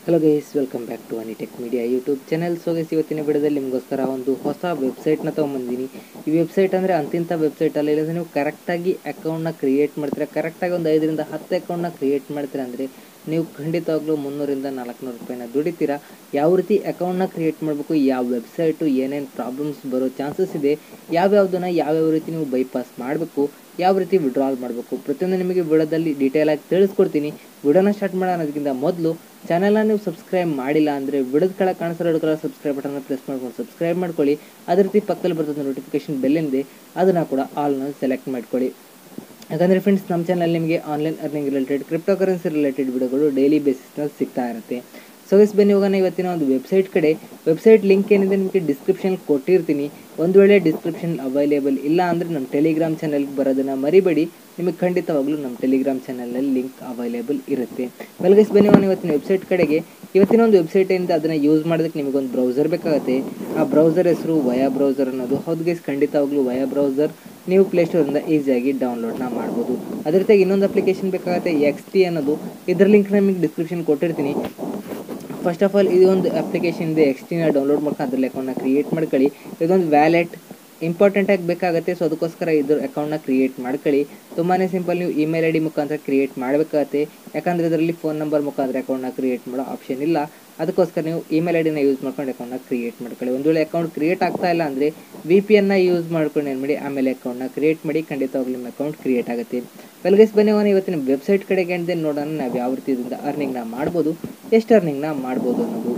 hello guys welcome back to Anitech Media YouTube channel so guys ಇವತ್ತಿನ ವಿಡಿಯೋದಲ್ಲಿ ನಿಮಗೋಸ್ಕರ ಒಂದು ಹೊಸ ವೆಬ್ಸೈಟ್ನ ತೊಗೊಂಬಂದಿನಿ ಈ ವೆಬ್ಸೈಟ್ ಅಂದರೆ ಅಂತಿಂಥ ವೆಬ್ಸೈಟ್ ಅಲ್ಲ ಇಲ್ಲ ನೀವು ಕರೆಕ್ಟಾಗಿ ಅಕೌಂಟ್ನ ಕ್ರಿಯೇಟ್ ಮಾಡ್ತೀರಾ ಕರೆಕ್ಟಾಗಿ ಒಂದು ಐದರಿಂದ ಹತ್ತು ಅಕೌಂಟ್ನ ಕ್ರಿಯೇಟ್ ಮಾಡ್ತೀರಾ ಅಂದರೆ ನೀವು ಖಂಡಿತವಾಗ್ಲೂ ಮುನ್ನೂರಿಂದ ನಾಲ್ಕುನೂರು ರೂಪಾಯಿನ ದುಡಿತೀರಾ ಯಾವ ರೀತಿ ಅಕೌಂಟ್ನ ಕ್ರಿಯೇಟ್ ಮಾಡಬೇಕು ಯಾವ ವೆಬ್ಸೈಟು ಏನೇನು ಪ್ರಾಬ್ಲಮ್ಸ್ ಬರೋ ಚಾನ್ಸಸ್ ಇದೆ ಯಾವ್ಯಾವುದನ್ನು ಯಾವ್ಯಾವ ರೀತಿ ನೀವು ಬೈಪಾಸ್ ಮಾಡಬೇಕು ಯಾವ ರೀತಿ ವಿಡ್ರಾಲ್ ಮಾಡಬೇಕು ಪ್ರತಿಯೊಂದು ನಿಮಗೆ ವಿಡಿಯೋದಲ್ಲಿ ಡೀಟೇಲ್ ಆಗಿ ತಿಳಿಸ್ಕೊಡ್ತೀನಿ ವಿಡಿಯೋನ ಸ್ಟಾರ್ಟ್ ಮಾಡೋಣ ಅದಕ್ಕಿಂತ ಮೊದಲು ಚಾನಲ್ನ ನೀವು ಸಬ್ಸ್ಕ್ರೈಬ್ ಮಾಡಿಲ್ಲ ಅಂದರೆ ವಿಡಿಯೋದ ಕೆಳಗೆ ಕಾಣಿಸೋ ಎರಡು ಕಲರ್ ಸಬ್ಸ್ಕ್ರೈಬ್ ಬಟನ್ನ ಪ್ರೆಸ್ ಮಾಡ್ಕೊಂಡು ಸಬ್ಸ್ಕ್ರೈಬ್ ಮಾಡ್ಕೊಳ್ಳಿ ಅದೇ ರೀತಿ ಪಕ್ಕದಲ್ಲಿ ಬರ್ತದೆ ನೋಟಿಫಿಕೇಶನ್ ಬೆಲ್ ಏನಿದೆ ಅದನ್ನು ಕೂಡ ಆಲ್ನ ಸೆಲೆಕ್ಟ್ ಮಾಡ್ಕೊಳ್ಳಿ ಯಾಕಂದರೆ ಫ್ರೆಂಡ್ಸ್ ನಮ್ಮ ಚಾನಲ್ ನಿಮಗೆ online earning related cryptocurrency related ವಿಡಿಯೋಗಳು ಡೈಲಿ ಬೇಸಿಸ್ನಲ್ಲಿ ಸಿಗ್ತಾ ಇರುತ್ತೆ ಸೊ ಗೈಸ್ ಬನ್ನಿ ಹೋಗೋಣ ಇವತ್ತಿನ ಒಂದು ವೆಬ್ಸೈಟ್ ಕಡೆ ವೆಬ್ಸೈಟ್ ಲಿಂಕ್ ಏನಿದೆ ನಿಮಗೆ ಡಿಸ್ಕ್ರಿಪ್ಷನ್ ಕೊಟ್ಟಿರ್ತೀನಿ ಒಂದು ವೇಳೆ ಡಿಸ್ಕ್ರಿಪ್ಷನ್ ಅವೈಲೇಬಲ್ ಇಲ್ಲ ಅಂದರೆ ನಮ್ಮ ಟೆಲಿಗ್ರಾಮ್ ಚಾನಲ್ಗೆ ಬರೋದನ್ನು ಮರಿಬೇಡಿ ನಿಮಗೆ ಖಂಡಿತವಾಗ್ಲೂ ನಮ್ಮ ಟೆಲಿಗ್ರಾಮ್ ಚಾನಲಲ್ಲಿ ಲಿಂಕ್ ಅವೈಲೇಬಲ್ ಇರುತ್ತೆ ಗೈಸ್ ಬನ್ನಿ ಹೋಗೋಣ ಇವತ್ತಿನ ವೆಬ್ಸೈಟ್ ಕಡೆಗೆ ಇವತ್ತಿನ ಒಂದು ವೆಬ್ಸೈಟ್ ಏನಿದೆ ಅದನ್ನು ಯೂಸ್ ಮಾಡೋದಕ್ಕೆ ನಿಮಗೊಂದು ಬ್ರೌಸರ್ ಬೇಕಾಗುತ್ತೆ ಆ ಬ್ರೌಸರ್ ಹೆಸರು ವಯಾ ಬ್ರೌಸರ್ ಅನ್ನೋದು ಹೌದು ಗೈಸ್ ಖಂಡಿತವಾಗ್ಲೂ ವಯಾ ಬ್ರೌಸರ್ ನೀವು ಪ್ಲೇಸ್ಟೋರಿಂದ ಈಸಿಯಾಗಿ ಡೌನ್ಲೋಡ್ನ ಮಾಡ್ಬೋದು ಅದೇ ರೀತಿಯಾಗಿ ಇನ್ನೊಂದು ಅಪ್ಲಿಕೇಶನ್ ಬೇಕಾಗುತ್ತೆ ಎಕ್ಸ್ ಟಿ ಅನ್ನೋದು ಇದರ ಲಿಂಕ್ ನಿಮಗೆ ಡಿಸ್ಕ್ರಿಪ್ಷನ್ ಕೊಟ್ಟಿರ್ತೀನಿ ಫಸ್ಟ್ ಆಫ್ ಆಲ್ ಇದೊಂದು ಅಪ್ಲಿಕೇಶನ್ ಇದೆ ಎಕ್ಸ್ ಟಿನ ಡೌನ್ಲೋಡ್ ಮಾಡ್ಕೊಂಡು ಅದ್ರಲ್ಲಿ ಅಕೌಂಟ್ನ ಕ್ರಿಯೇಟ್ ಮಾಡ್ಕೊಳ್ಳಿ ಇದೊಂದು ವ್ಯಾಲೆಟ್ ಇಂಪಾರ್ಟೆಂಟಾಗಿ ಬೇಕಾಗುತ್ತೆ ಸೊ ಅದಕ್ಕೋಸ್ಕರ ಇದ್ರ ಅಕೌಂಟ್ನ ಕ್ರಿಯೇಟ್ ಮಾಡ್ಕೊಳ್ಳಿ ತುಂಬಾ ಸಿಂಪಲ್ ನೀವು ಇಮೇಲ್ ಐ ಡಿ ಮುಖಾಂತರ ಕ್ರಿಯೇಟ್ ಮಾಡಬೇಕಾಗತ್ತೆ ಯಾಕಂದರೆ ಇದರಲ್ಲಿ ಫೋನ್ ನಂಬರ್ ಮುಖಾಂತರ ಅಕೌಂಟ್ನ ಕ್ರಿಯೇಟ್ ಮಾಡೋ ಆಪ್ಷನ್ ಇಲ್ಲ ಅದಕ್ಕೋಸ್ಕರ ನೀವು ಇಮೇಲ್ ಐ ಡಿನ ಯೂಸ್ ಮಾಡ್ಕೊಂಡು ಅಕೌಂಟ್ನ ಕ್ರಿಯೇಟ್ ಮಾಡ್ಕೊಳ್ಳಿ ಒಂದು ವೇಳೆ ಅಕೌಂಟ್ ಕ್ರಿಯೇಟ್ ಆಗ್ತಾ ಇಲ್ಲ ಅಂದರೆ ವಿ ಪಿ ಎನ್ನ ಯೂಸ್ ಮಾಡ್ಕೊಂಡು ಏನು ಮಾಡಿ ಆಮೇಲೆ ಅಕೌಂಟ್ನ ಕ್ರಿಯೇಟ್ ಮಾಡಿ ಖಂಡಿತವಾಗ್ಲೂ ನಿಮ್ಮ ಅಕೌಂಟ್ ಕ್ರಿಯೇಟ್ ಆಗುತ್ತೆ ವೆಲ್ಗೈಸ್ ಬನ್ನಿ ಅವನು ಇವತ್ತಿನ ವೆಬ್ಸೈಟ್ ಕಡೆಗೆ ಅಂದೆ ನೋಡೋಣ ನಾವು ಯಾವ ರೀತಿ ಇದರಿಂದ ಅರ್ನಿಂಗ್ನ ಮಾಡ್ಬೋದು ಎಷ್ಟು ಅರ್ನಿಂಗ್ನ ಮಾಡ್ಬೋದು ಅನ್ನೋದು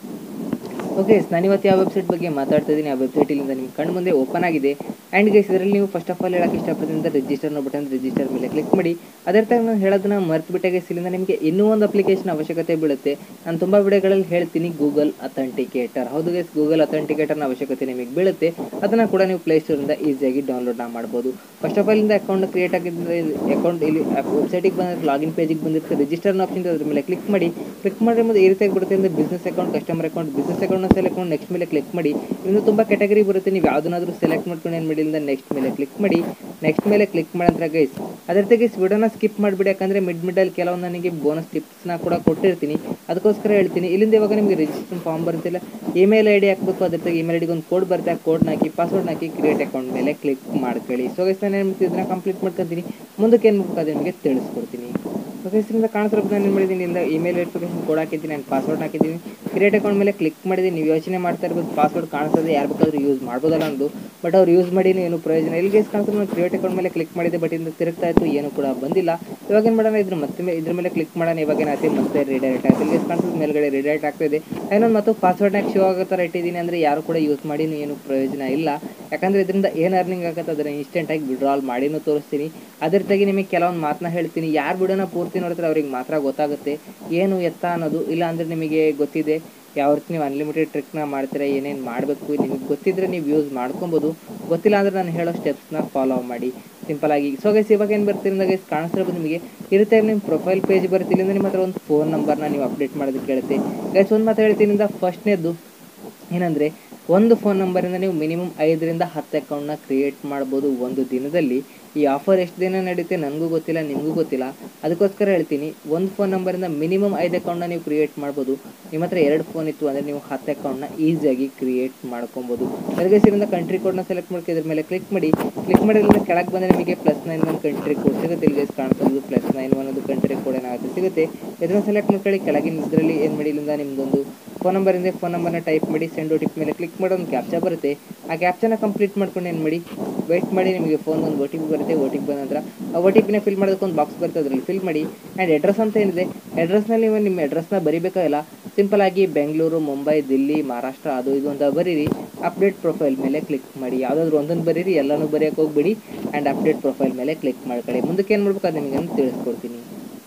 ಓಕೆ ನಾನು ಇವತ್ತು ಯಾವ ವೆಬ್ಸೈಟ್ ಬಗ್ಗೆ ಮಾತಾಡ್ತಾ ಇದ್ದೀನಿ ಆ ವೆಬ್ಸೈಟ್ ಇಲ್ಲಿಂದ ನಿಮ್ಮ ಕಣ್ಣು ಮುಂದೆ ಓಪನ್ ಆಗಿದೆ ಆ್ಯಂಡ್ ಗೈಸ್ ಇದರಲ್ಲಿ ನೀವು ಫಸ್ಟ್ ಆಫ್ ಆಲ್ ಹೇಳಕ್ಕೆ ಇಷ್ಟಪಡ್ತೀನಿ ಅಂತ ರಿಜಿಸ್ಟರ್ ಬಟನ್ ರಿಜಿಸ್ಟರ್ ಮೇಲೆ ಕ್ಲಿಕ್ ಮಾಡಿ ಅದೇ ರೀತಿ ನಾನು ಹೇಳೋದನ್ನ ಮರ್ತು ಬಿಟ್ಟೆ ಗೈಸ್ ಇಲ್ಲಿಂದ ನಿಮಗೆ ಇನ್ನೂ ಒಂದು ಅಪ್ಲಿಕೇಶನ್ ಅವಶ್ಯಕತೆ ಬೀಳುತ್ತೆ ನಾನು ತುಂಬ ವಿಡಿಯೋಗಳಲ್ಲಿ ಹೇಳ್ತೀನಿ ಗೂಗಲ್ ಅಥೆಂಟಿಕೇಟರ್ ಹೌದು ಗೈಸ್ ಗೂಗಲ್ ಅಥೆಂಟಿಕೇಟರ್ನ ಅವಶ್ಯಕತೆ ನಿಮಗೆ ಬೀಳುತ್ತೆ ಅದನ್ನು ಕೂಡ ನೀವು ಪ್ಲೇಸ್ಟೋರಿಂದ ಈಸಿಯಾಗಿ ಡೌನ್ಲೋಡ್ನ ಮಾಡ್ಬೋದು ಫಸ್ಟ್ ಆಫ್ ಆಲ್ ಇಂದ ಅಕೌಂಟ್ ಕ್ರಿಯೇಟ್ ಆಗಿದ್ದರೆ ಅಕೌಂಟ್ ಇಲ್ಲಿ ವೆಬ್ಸೈಟಿಗೆ ಬಂದರೆ ಲಾಗಿನ್ ಪೇಜಿಗೆ ಬಂದಿರುತ್ತೆ ರಿಜಿಸ್ಟರ್ನ ಆಪ್ಷನ್ ಅದ್ರ ಮೇಲೆ ಕ್ಲಿಕ್ ಮಾಡಿ ಕ್ಲಿಕ್ ಮಾಡಿದ್ರೆ ಮುಂದೆ ಈ ರೀತಿಯಾಗಿ ಬರುತ್ತೆ ಅಂದರೆ business account customer account business ಅಕೌಂಟ್ನ ಸೆಲೆಕ್ಟ್ ಮಾಡಿ ನೆಕ್ಸ್ಟ್ ಮೇಲೆ ಕ್ಲಿಕ್ ಮಾಡಿ ಇನ್ನು ತುಂಬ ಕ್ಯಾಟಗರಿ ಬರುತ್ತೆ ನೀವು ಯಾವುದನ್ನಾದ್ರೂ ಸೆಲೆಕ್ಟ್ ಮಾಡ್ಕೊಂಡು ಏನು ಮಾಡಿ ಇಲ್ಲಿಂದ ನೆಕ್ಸ್ಟ್ ಮೇಲೆ ಕ್ಲಿಕ್ ಮಾಡಿ ನೆಕ್ಸ್ಟ್ ಮೇಲೆ ಕ್ಲಿಕ್ ಮಾಡಿದ್ರೆ ಗೈಸ್ ಅದೇ ರೀತಿ ಗೈಸ್ ವಿಡಿಯೋನ ಸ್ಕಿಪ್ ಮಾಡಿಬಿಡಿ ಯಾಕಂದರೆ ಮಿಡ್ ಮಿಡಲ್ ಕೆಲವು ನನಗೆ ಬೋನಸ್ ಟಿಪ್ಸ್ನ ಕೂಡ ಕೊಟ್ಟಿರ್ತೀನಿ ಅದಕ್ಕೋಸ್ಕರ ಹೇಳ್ತೀನಿ ಇಲ್ಲಿಂದ ಇವಾಗ ನಿಮಗೆ ರಿಜಿಸ್ಟ್ರೇಷನ್ ಫಾರ್ಮ್ ಬರುತ್ತಿಲ್ಲ ಇಮೇಲ್ ಐ ಡಿ ಹಾಕಬೇಕು ಅದ್ರ ಜೊತೆಗೆ ಇಮೇಲ್ ಐಡಿಗೆ ಒಂದು ಕೋಡ್ ಬರುತ್ತೆ ಆ ಕೋಡ್ನ ಹಾಕಿ ಪಾಸ್ವರ್ಡ್ನ ಹಾಕಿ ಕ್ರಿಯೇಟ್ ಅಕೌಂಟ್ ಮೇಲೆ ಕ್ಲಿಕ್ ಮಾಡ್ಕೊಳ್ಳಿ ಸೊ ಗೈಸ್ ನಾನು ಏನು ಮಾಡ್ತೀನಿ ಇದನ್ನ ಕಂಪ್ಲೀಟ್ ಮಾಡ್ಕೊತೀನಿ ಮುಂದಕ್ಕೆ ಏನು ಮಾಡಬೇಕು ಅದು ನಿಮಗೆ ತಿಳಿಸ್ಕೊಡ್ತೀನಿ ಓಕೆ ಇದರಿಂದ ಕಾಣಿಸ್ತಿರೋ ನಾನು ಏನು ಮಾಡಿದ್ದೀನಿ ಇಲ್ಲ ಇಮೇಲ್ ವೆರಿಫಿಕೇಶನ್ ಕೋಡ್ ಹಾಕಿದ್ದೀನಿ ನಾನು ಪಾಸ್ವರ್ಡ್ ಹಾಕಿದ್ದೀನಿ ಕ್ರಿಯೇಟ್ ಅಕೌಂಟ್ ಮೇಲೆ ಕ್ಲಿಕ್ ಮಾಡಿದ್ದೀನಿ ನೀವು ಯೋಚನೆ ಮಾಡ್ತಾ ಇರ್ಬೋದು ಪಾಸ್ವರ್ಡ್ ಕಾಣಿಸ್ತದೆ ಯಾರು ಬೇಕಾದ್ರೂ ಯೂಸ್ ಮಾಡ್ಬೋದಲ್ಲ ಅಂದು ಬಟ್ ಅವ್ರು ಯೂಸ್ ಮಾಡಿ ಏನು ಪ್ರಯೋಜನ ಇಲ್ಲಿ ಗೇಸ್ ಕಾಣಿಸ್ತದೆ ನಾನು ಕ್ರಿಯೇಟ್ ಅಕೌಂಟ್ ಮೇಲೆ ಕ್ಲಿಕ್ ಮಾಡಿದೆ ಬಟ್ ಇಂದ ತಿರುಗ್ತಾ ಇತ್ತು ಏನು ಕೂಡ ಬಂದಿಲ್ಲ ಇವಾಗ ಏನು ಮಾಡೋಣ ಇದ್ರ ಮತ್ತೆ ಇದ್ರ ಮೇಲೆ ಕ್ಲಿಕ್ ಮಾಡೋಣ ಇವಾಗ ಏನಾಯ್ತು ಮತ್ತೆ ರಿಡೈರೆಕ್ಟ್ ಆಯ್ತು ಇಲ್ಲಿ ಕಾಣಿಸ್ತದೆ ಮೇಲ್ಗಡೆ ರಿಡೈರೆಕ್ಟ್ ಆಗ್ತಾ ಇದೆ ಇನ್ನೊಂದು ಮತ್ತು ಪಾಸ್ವರ್ಡ್ನಾಗ ಶೋ ಆಗೋ ಥರ ಇಟ್ಟಿದ್ದೀನಿ ಅಂದರೆ ಯಾರು ಕೂಡ ಯೂಸ್ ಮಾಡಿ ಏನು ಪ್ರಯೋಜನ ಇಲ್ಲ ಯಾಕಂದರೆ ಇದರಿಂದ ಏನು ಅರ್ನಿಂಗ್ ಆಗುತ್ತೆ ಅದನ್ನು ಇನ್ಸ್ಟೆಂಟಾಗಿ ವಿಡ್ರಾಲ್ ಮಾಡಿನೂ ತೋರಿಸ್ತೀನಿ ಅದೇ ರೀತಿಯಾಗಿ ನಿಮಗೆ ಕೆಲವೊಂದು ಮಾತನ್ನ ಹೇಳ್ತೀನಿ ಯಾರು ವಿಡಿಯೋನ ಪೂರ್ತಿ ನೋಡ್ತಾರೆ ಅವ್ರಿಗೆ ಮಾತ್ರ ಗೊತ್ತಾಗುತ್ತೆ ಏನು ಎತ್ತ ಅನ್ನೋದು ಇಲ್ಲ ಅಂದರೆ ನಿಮಗೆ ಗೊತ್ತಿದೆ ಯಾವ ರೀತಿ ನೀವು ಅನ್ಲಿಮಿಟೆಡ್ ಟ್ರಿಕ್ನ ಮಾಡ್ತೀರಾ ಏನೇನು ಮಾಡಬೇಕು ನಿಮಗೆ ಗೊತ್ತಿದ್ರೆ ನೀವು ಯೂಸ್ ಮಾಡ್ಕೊಬೋದು ಗೊತ್ತಿಲ್ಲ ಅಂದರೆ ನಾನು ಹೇಳೋ ಸ್ಟೆಪ್ಸ್ನ ಫಾಲೋ ಮಾಡಿ ಸಿಂಪಲ್ ಆಗಿ ಸೊ ಗೈಸ್ ಇವಾಗ ಏನು ಬರ್ತಿರಿಂದ ಗೈಸ್ ಕಾಣಿಸ್ತಿರ್ಬೋದು ನಿಮಗೆ ಇರುತ್ತೆ ನಿಮ್ಮ ಪ್ರೊಫೈಲ್ ಪೇಜ್ ಬರುತ್ತೆ ಇಲ್ಲಿಂದ ನಿಮ್ಮ ಹತ್ರ ಒಂದು ಫೋನ್ ನಂಬರ್ನ ನೀವು ಅಪ್ಡೇಟ್ ಮಾಡೋದಕ್ಕೆ ಕೇಳುತ್ತೆ ಗೈಸ್ ಒಂದು ಮಾತು ಹೇಳ್ತೀನಿಂದ ಫಸ್ಟ್ನೇದು ಏನಂದರೆ ಒಂದು ಫೋನ್ ನಂಬರಿಂದ ನೀವು ಮಿನಿಮಮ್ ಐದರಿಂದ ಹತ್ತು ಅಕೌಂಟ್ನ ಕ್ರಿಯೇಟ್ ಮಾಡ್ಬೋದು ಒಂದು ದಿನದಲ್ಲಿ ಈ ಆಫರ್ ಎಷ್ಟು ದಿನ ನಡೆಯುತ್ತೆ ನನಗೂ ಗೊತ್ತಿಲ್ಲ ನಿಮಗೂ ಗೊತ್ತಿಲ್ಲ ಅದಕ್ಕೋಸ್ಕರ ಹೇಳ್ತೀನಿ ಒಂದು ಫೋನ್ ನಂಬರಿಂದ ಮಿನಿಮಮ್ ಐದು ಅಕೌಂಟ್ನ ನೀವು ಕ್ರಿಯೇಟ್ ಮಾಡ್ಬೋದು ನಿಮ್ಮ ಹತ್ರ ಎರಡು ಫೋನ್ ಇತ್ತು ಅಂದರೆ ನೀವು ಹತ್ತು ಅಕೌಂಟ್ನ ಈಸಿಯಾಗಿ ಕ್ರಿಯೇಟ್ ಮಾಡ್ಕೊಬೋದು ಇದರಿಂದ ಕಂಟ್ರಿ ಕೋಡ್ನ ಸೆಲೆಕ್ಟ್ ಮಾಡ್ಕೊ ಇದ್ರ ಮೇಲೆ ಕ್ಲಿಕ್ ಮಾಡಿ ಕ್ಲಿಕ್ ಮಾಡಿದ್ರಿಂದ ಕೆಳಗೆ ಬಂದರೆ ನಿಮಗೆ plus nine one country code ಸಿಗುತ್ತೆ ಇಲ್ಲಿ ಕಾಣಿಸೋದು ಪ್ಲಸ್ ನೈನ್ ಒನ್ ಅದು ಕಂಟ್ರಿ ಕೋಡ್ ಏನಾಗುತ್ತೆ ಸಿಗುತ್ತೆ ಇದನ್ನು ಸೆಲೆಕ್ಟ್ ಮಾಡ್ಕೊಳ್ಳಿ ಕೆಳಗಿನ ಇದರಲ್ಲಿ ಏನು ಮಾಡಿ ಇಲ್ಲಿಂದ ನಿಮ್ಮದೊಂದು ಫೋನ್ ನಂಬರಿಂದ ಫೋನ್ ನಂಬರ್ನ ಟೈಪ್ ಮಾಡಿ ಸೆಂಡ್ ಓ ಟಿ ಪಿ ಮೇಲೆ ಕ್ಲಿಕ್ ಮಾಡಿ ಒಂದು ಕ್ಯಾಪ್ಚಾ ಬರುತ್ತೆ ಆ ಕ್ಯಾಪ್ಚಾನ ಕಂಪ್ಲೀಟ್ ಮಾಡ್ಕೊಂಡು ಏನು ಮಾಡಿ ವೆಯ್ಟ್ ಮಾಡಿ ನಿಮಗೆ ಫೋನ್ ಒಂದು ಓ ಟಿ ಪಿ ಬರುತ್ತೆ ಓ ಟಿ ಪಿ ಬಂದ ನಂತರ ಆ ಓ ಟಿ ಪಿನ ಫಿಲ್ ಮಾಡೋದಕ್ಕೆ ಒಂದು ಬಾಕ್ಸ್ ಬರುತ್ತೆ ಅದರಲ್ಲಿ ಫಿಲ್ ಮಾಡಿ ಆ್ಯಂಡ್ ಅಡ್ರೆಸ್ ಅಂತ ಏನಿದೆ ಅಡ್ರೆಸ್ನಲ್ಲಿ ನೀವು ನಿಮ್ಮ ಅಡ್ರೆಸ್ನ ಬರಿಬೇಕಾಗಿಲ್ಲ ಸಿಂಪಲ್ ಆಗಿ ಬೆಂಗಳೂರು ಮುಂಬೈ ದಿಲ್ಲಿ ಮಹಾರಾಷ್ಟ್ರ ಅದು ಇದು ಅಂತ ಬರೀರಿ ಅಪ್ಡೇಟ್ ಪ್ರೊಫೈಲ್ ಮೇಲೆ ಕ್ಲಿಕ್ ಮಾಡಿ ಯಾವುದಾದ್ರೂ ಒಂದೊಂದು ಬರೀರಿ ಎಲ್ಲನೂ ಬರೆಯೋಕೆ ಹೋಗ್ಬಿಡಿ ಆ್ಯಂಡ್ ಅಪ್ಡೇಟ್ ಪ್ರೊಫೈಲ್ ಮೇಲೆ ಕ್ಲಿಕ್ ಮಾಡ್ಕೊಳ್ಳಿ ಮುಂದಕ್ಕೆ ಏನು ಮಾಡ್ಬೇಕು ಅದು ನಿಮಗೆ ತಿಳಿಸ್ಕೊಡ್ತೀನಿ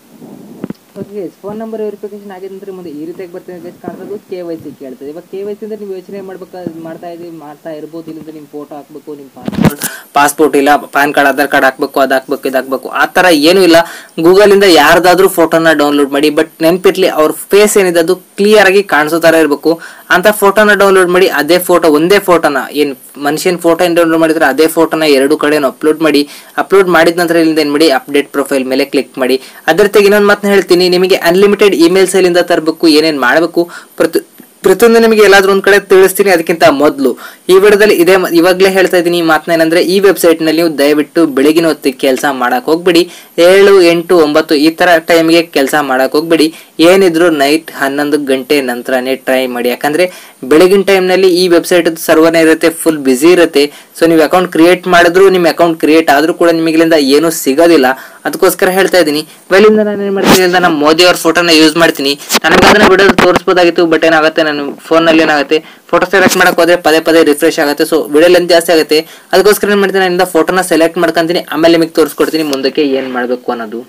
ಓಕೆ ಫೋನ್ ನಂಬರ್ ವೆರಿಫಿಕೇಶನ್ ಆಗಿದ ನಂತರ ಮುಂದೆ ಈ ರೀತಿಯಾಗಿ ಬರ್ತದೆ ಗೈಸ್ ಕಾಣಿಸೋದು ಕೆ ವೈ ಸಿ ಕೇಳ್ತದೆ ಇವಾಗ ಕೆ ವೈ ಸಿ ಅಂದ್ರೆ ನೀವು ಯೋಚನೆ ಮಾಡ್ಬೇಕು ಮಾಡ್ತಾ ಇದೀವಿ ಮಾಡ್ತಾ ಇರ್ಬೋದು ಇಲ್ಲಿಂದ ನಿಮ್ಮ ಫೋಟೋ ಹಾಕ್ಬೇಕು ನಿಮ್ಮ ಪಾಸ್ಪೋರ್ಟ್ ಪಾಸ್ಪೋರ್ಟ್ ಇಲ್ಲ ಪ್ಯಾನ್ ಕಾರ್ಡ್ ಆಧಾರ್ ಕಾರ್ಡ್ ಹಾಕ್ಬೇಕು ಅದು ಹಾಕ್ಬೇಕು ಇದು ಹಾಕ್ಬೇಕು ಆ ಥರ ಏನೂ ಇಲ್ಲ ಗೂಗಲಿಂದ ಯಾರ್ದಾದ್ರೂ ಫೋಟೋನ ಡೌನ್ಲೋಡ್ ಮಾಡಿ ಬಟ್ ನೆನ್ಪಿರ್ಲಿ ಅವ್ರ ಫೇಸ್ ಏನಿದೆ ಅದು ಕ್ಲಿಯರ್ ಆಗಿ ಕಾಣಿಸೋ ಥರ ಇರಬೇಕು ಅಂತ ಫೋಟೋನ ಡೌನ್ಲೋಡ್ ಮಾಡಿ ಅದೇ ಫೋಟೋ ಒಂದೇ ಫೋಟೋನ ಏನು ಮನುಷ್ಯನ ಫೋಟೋ ಏನು ಡೌನ್ಲೋಡ್ ಮಾಡಿದ್ರೆ ಅದೇ ಫೋಟೋನ ಎರಡು ಕಡೆನೂ ಅಪ್ಲೋಡ್ ಮಾಡಿ ಅಪ್ಲೋಡ್ ಮಾಡಿದ ನಂತರ ಇಲ್ಲಿಂದ ಏನು ಮಾಡಿ ಅಪ್ಡೇಟ್ ಪ್ರೊಫೈಲ್ ಮೇಲೆ ಕ್ಲಿಕ್ ಮಾಡಿ ಅದ್ರ ಜೊತೆಗೆ ಇನ್ನೊಂದು ಮಾತನ್ನ ಹೇಳ್ತೀನಿ ನಿಮಗೆ ಅನ್ಲಿಮಿಟೆಡ್ ಇಮೇಲ್ಸ್ ಅಲ್ಲಿಂದ ತರಬೇಕು ಏನೇನು ಮಾಡಬೇಕು ಪ್ರತಿ ಪ್ರತಿಯೊಂದು ನಿಮಗೆ ಎಲ್ಲಾದ್ರೂ ಒಂದ್ ಕಡೆ ತಿಳಿಸ್ತೀನಿ ಅದಕ್ಕಿಂತ ಮೊದಲು ಈ ವಿಡಿಯೋದಲ್ಲಿ ಇದೇ ಮ- ಇವಾಗ್ಲೇ ಹೇಳ್ತಾ ಇದ್ದೀನಿ ಈ ಮಾತನ್ನ ಏನಂದ್ರೆ ಈ ವೆಬ್ಸೈಟ್ ನಲ್ಲಿ ನೀವು ದಯವಿಟ್ಟು ಬೆಳಗಿನ ಹೊತ್ತಿಗೆ ಕೆಲಸ ಮಾಡಕ್ ಹೋಗ್ಬಿಡಿ ಏಳು ಎಂಟು ಒಂಬತ್ತು ಈ ತರ ಟೈಮ್ಗೆ ಕೆಲಸ ಮಾಡಕ್ ಹೋಗ್ಬಿಡಿ ಏನಿದ್ರು ನೈಟ್ ಹನ್ನೊಂದು ಗಂಟೆ ನಂತರನೇ ಟ್ರೈ ಮಾಡಿ ಯಾಕಂದ್ರೆ ಬೆಳಗಿನ ಟೈಮ್ನಲ್ಲಿ ಈ ವೆಬ್ಸೈಟ್ ಸರ್ವರ್ನೇ ಇರುತ್ತೆ ಫುಲ್ ಬ್ಯುಸಿ ಇರುತ್ತೆ ಸೊ ನೀವು ಅಕೌಂಟ್ ಕ್ರಿಯೇಟ್ ಮಾಡಿದ್ರು ನಿಮ್ಮ ಅಕೌಂಟ್ ಕ್ರಿಯೇಟ್ ಆದ್ರೂ ಕೂಡ ನಿಮಗಿಂದ ಏನೂ ಸಿಗೋದಿಲ್ಲ ಅದಕ್ಕೋಸ್ಕರ ಹೇಳ್ತಾ ಇದ್ದೀನಿ ಇಲ್ಲಿಂದ ನಾನು ಏನ್ ಮಾಡ್ತೀನಿ ಅಂದ್ರೆ ನಮ್ಮ ಮೋದಿ ಅವ್ರ ಫೋಟೋನ ಯೂಸ್ ಮಾಡ್ತೀನಿ ನನಗೆ ಅದನ್ನ ವಿಡಿಯೋ ತೋರಿಸ್ಬೋದಾಗಿತ್ತು ಬಟ್ ಏನಾಗುತ್ತೆ ನಾನು ಫೋನಲ್ಲಿ ಏನಾಗುತ್ತೆ ಫೋಟೋ ಸೆಲೆಕ್ಟ್ ಮಾಡಕ್ ಹೋದ್ರೆ ಪದೇ ಪದೇ ರಿಫ್ರೆಶ್ ಆಗುತ್ತೆ ಸೊ ವಿಡಿಯೋ ಲೆಂತ್ ಜಾಸ್ತಿ ಆಗುತ್ತೆ ಅದಕ್ಕೋಸ್ಕರ ಏನ್ ಮಾಡ್ತೀನಿ ನಾನು ಫೋಟೋನ ಸೆಲೆಕ್ಟ್ ಮಾಡ್ಕೊಂತೀನಿ ಆಮೇಲೆ ನಿಮಗೆ ತೋರಿಸ್ಕೊಡ್ತೀನಿ ಮುಂದಕ್ಕೆ ಏನ್ ಮಾಡಬೇಕು ಅನ್ನೋದು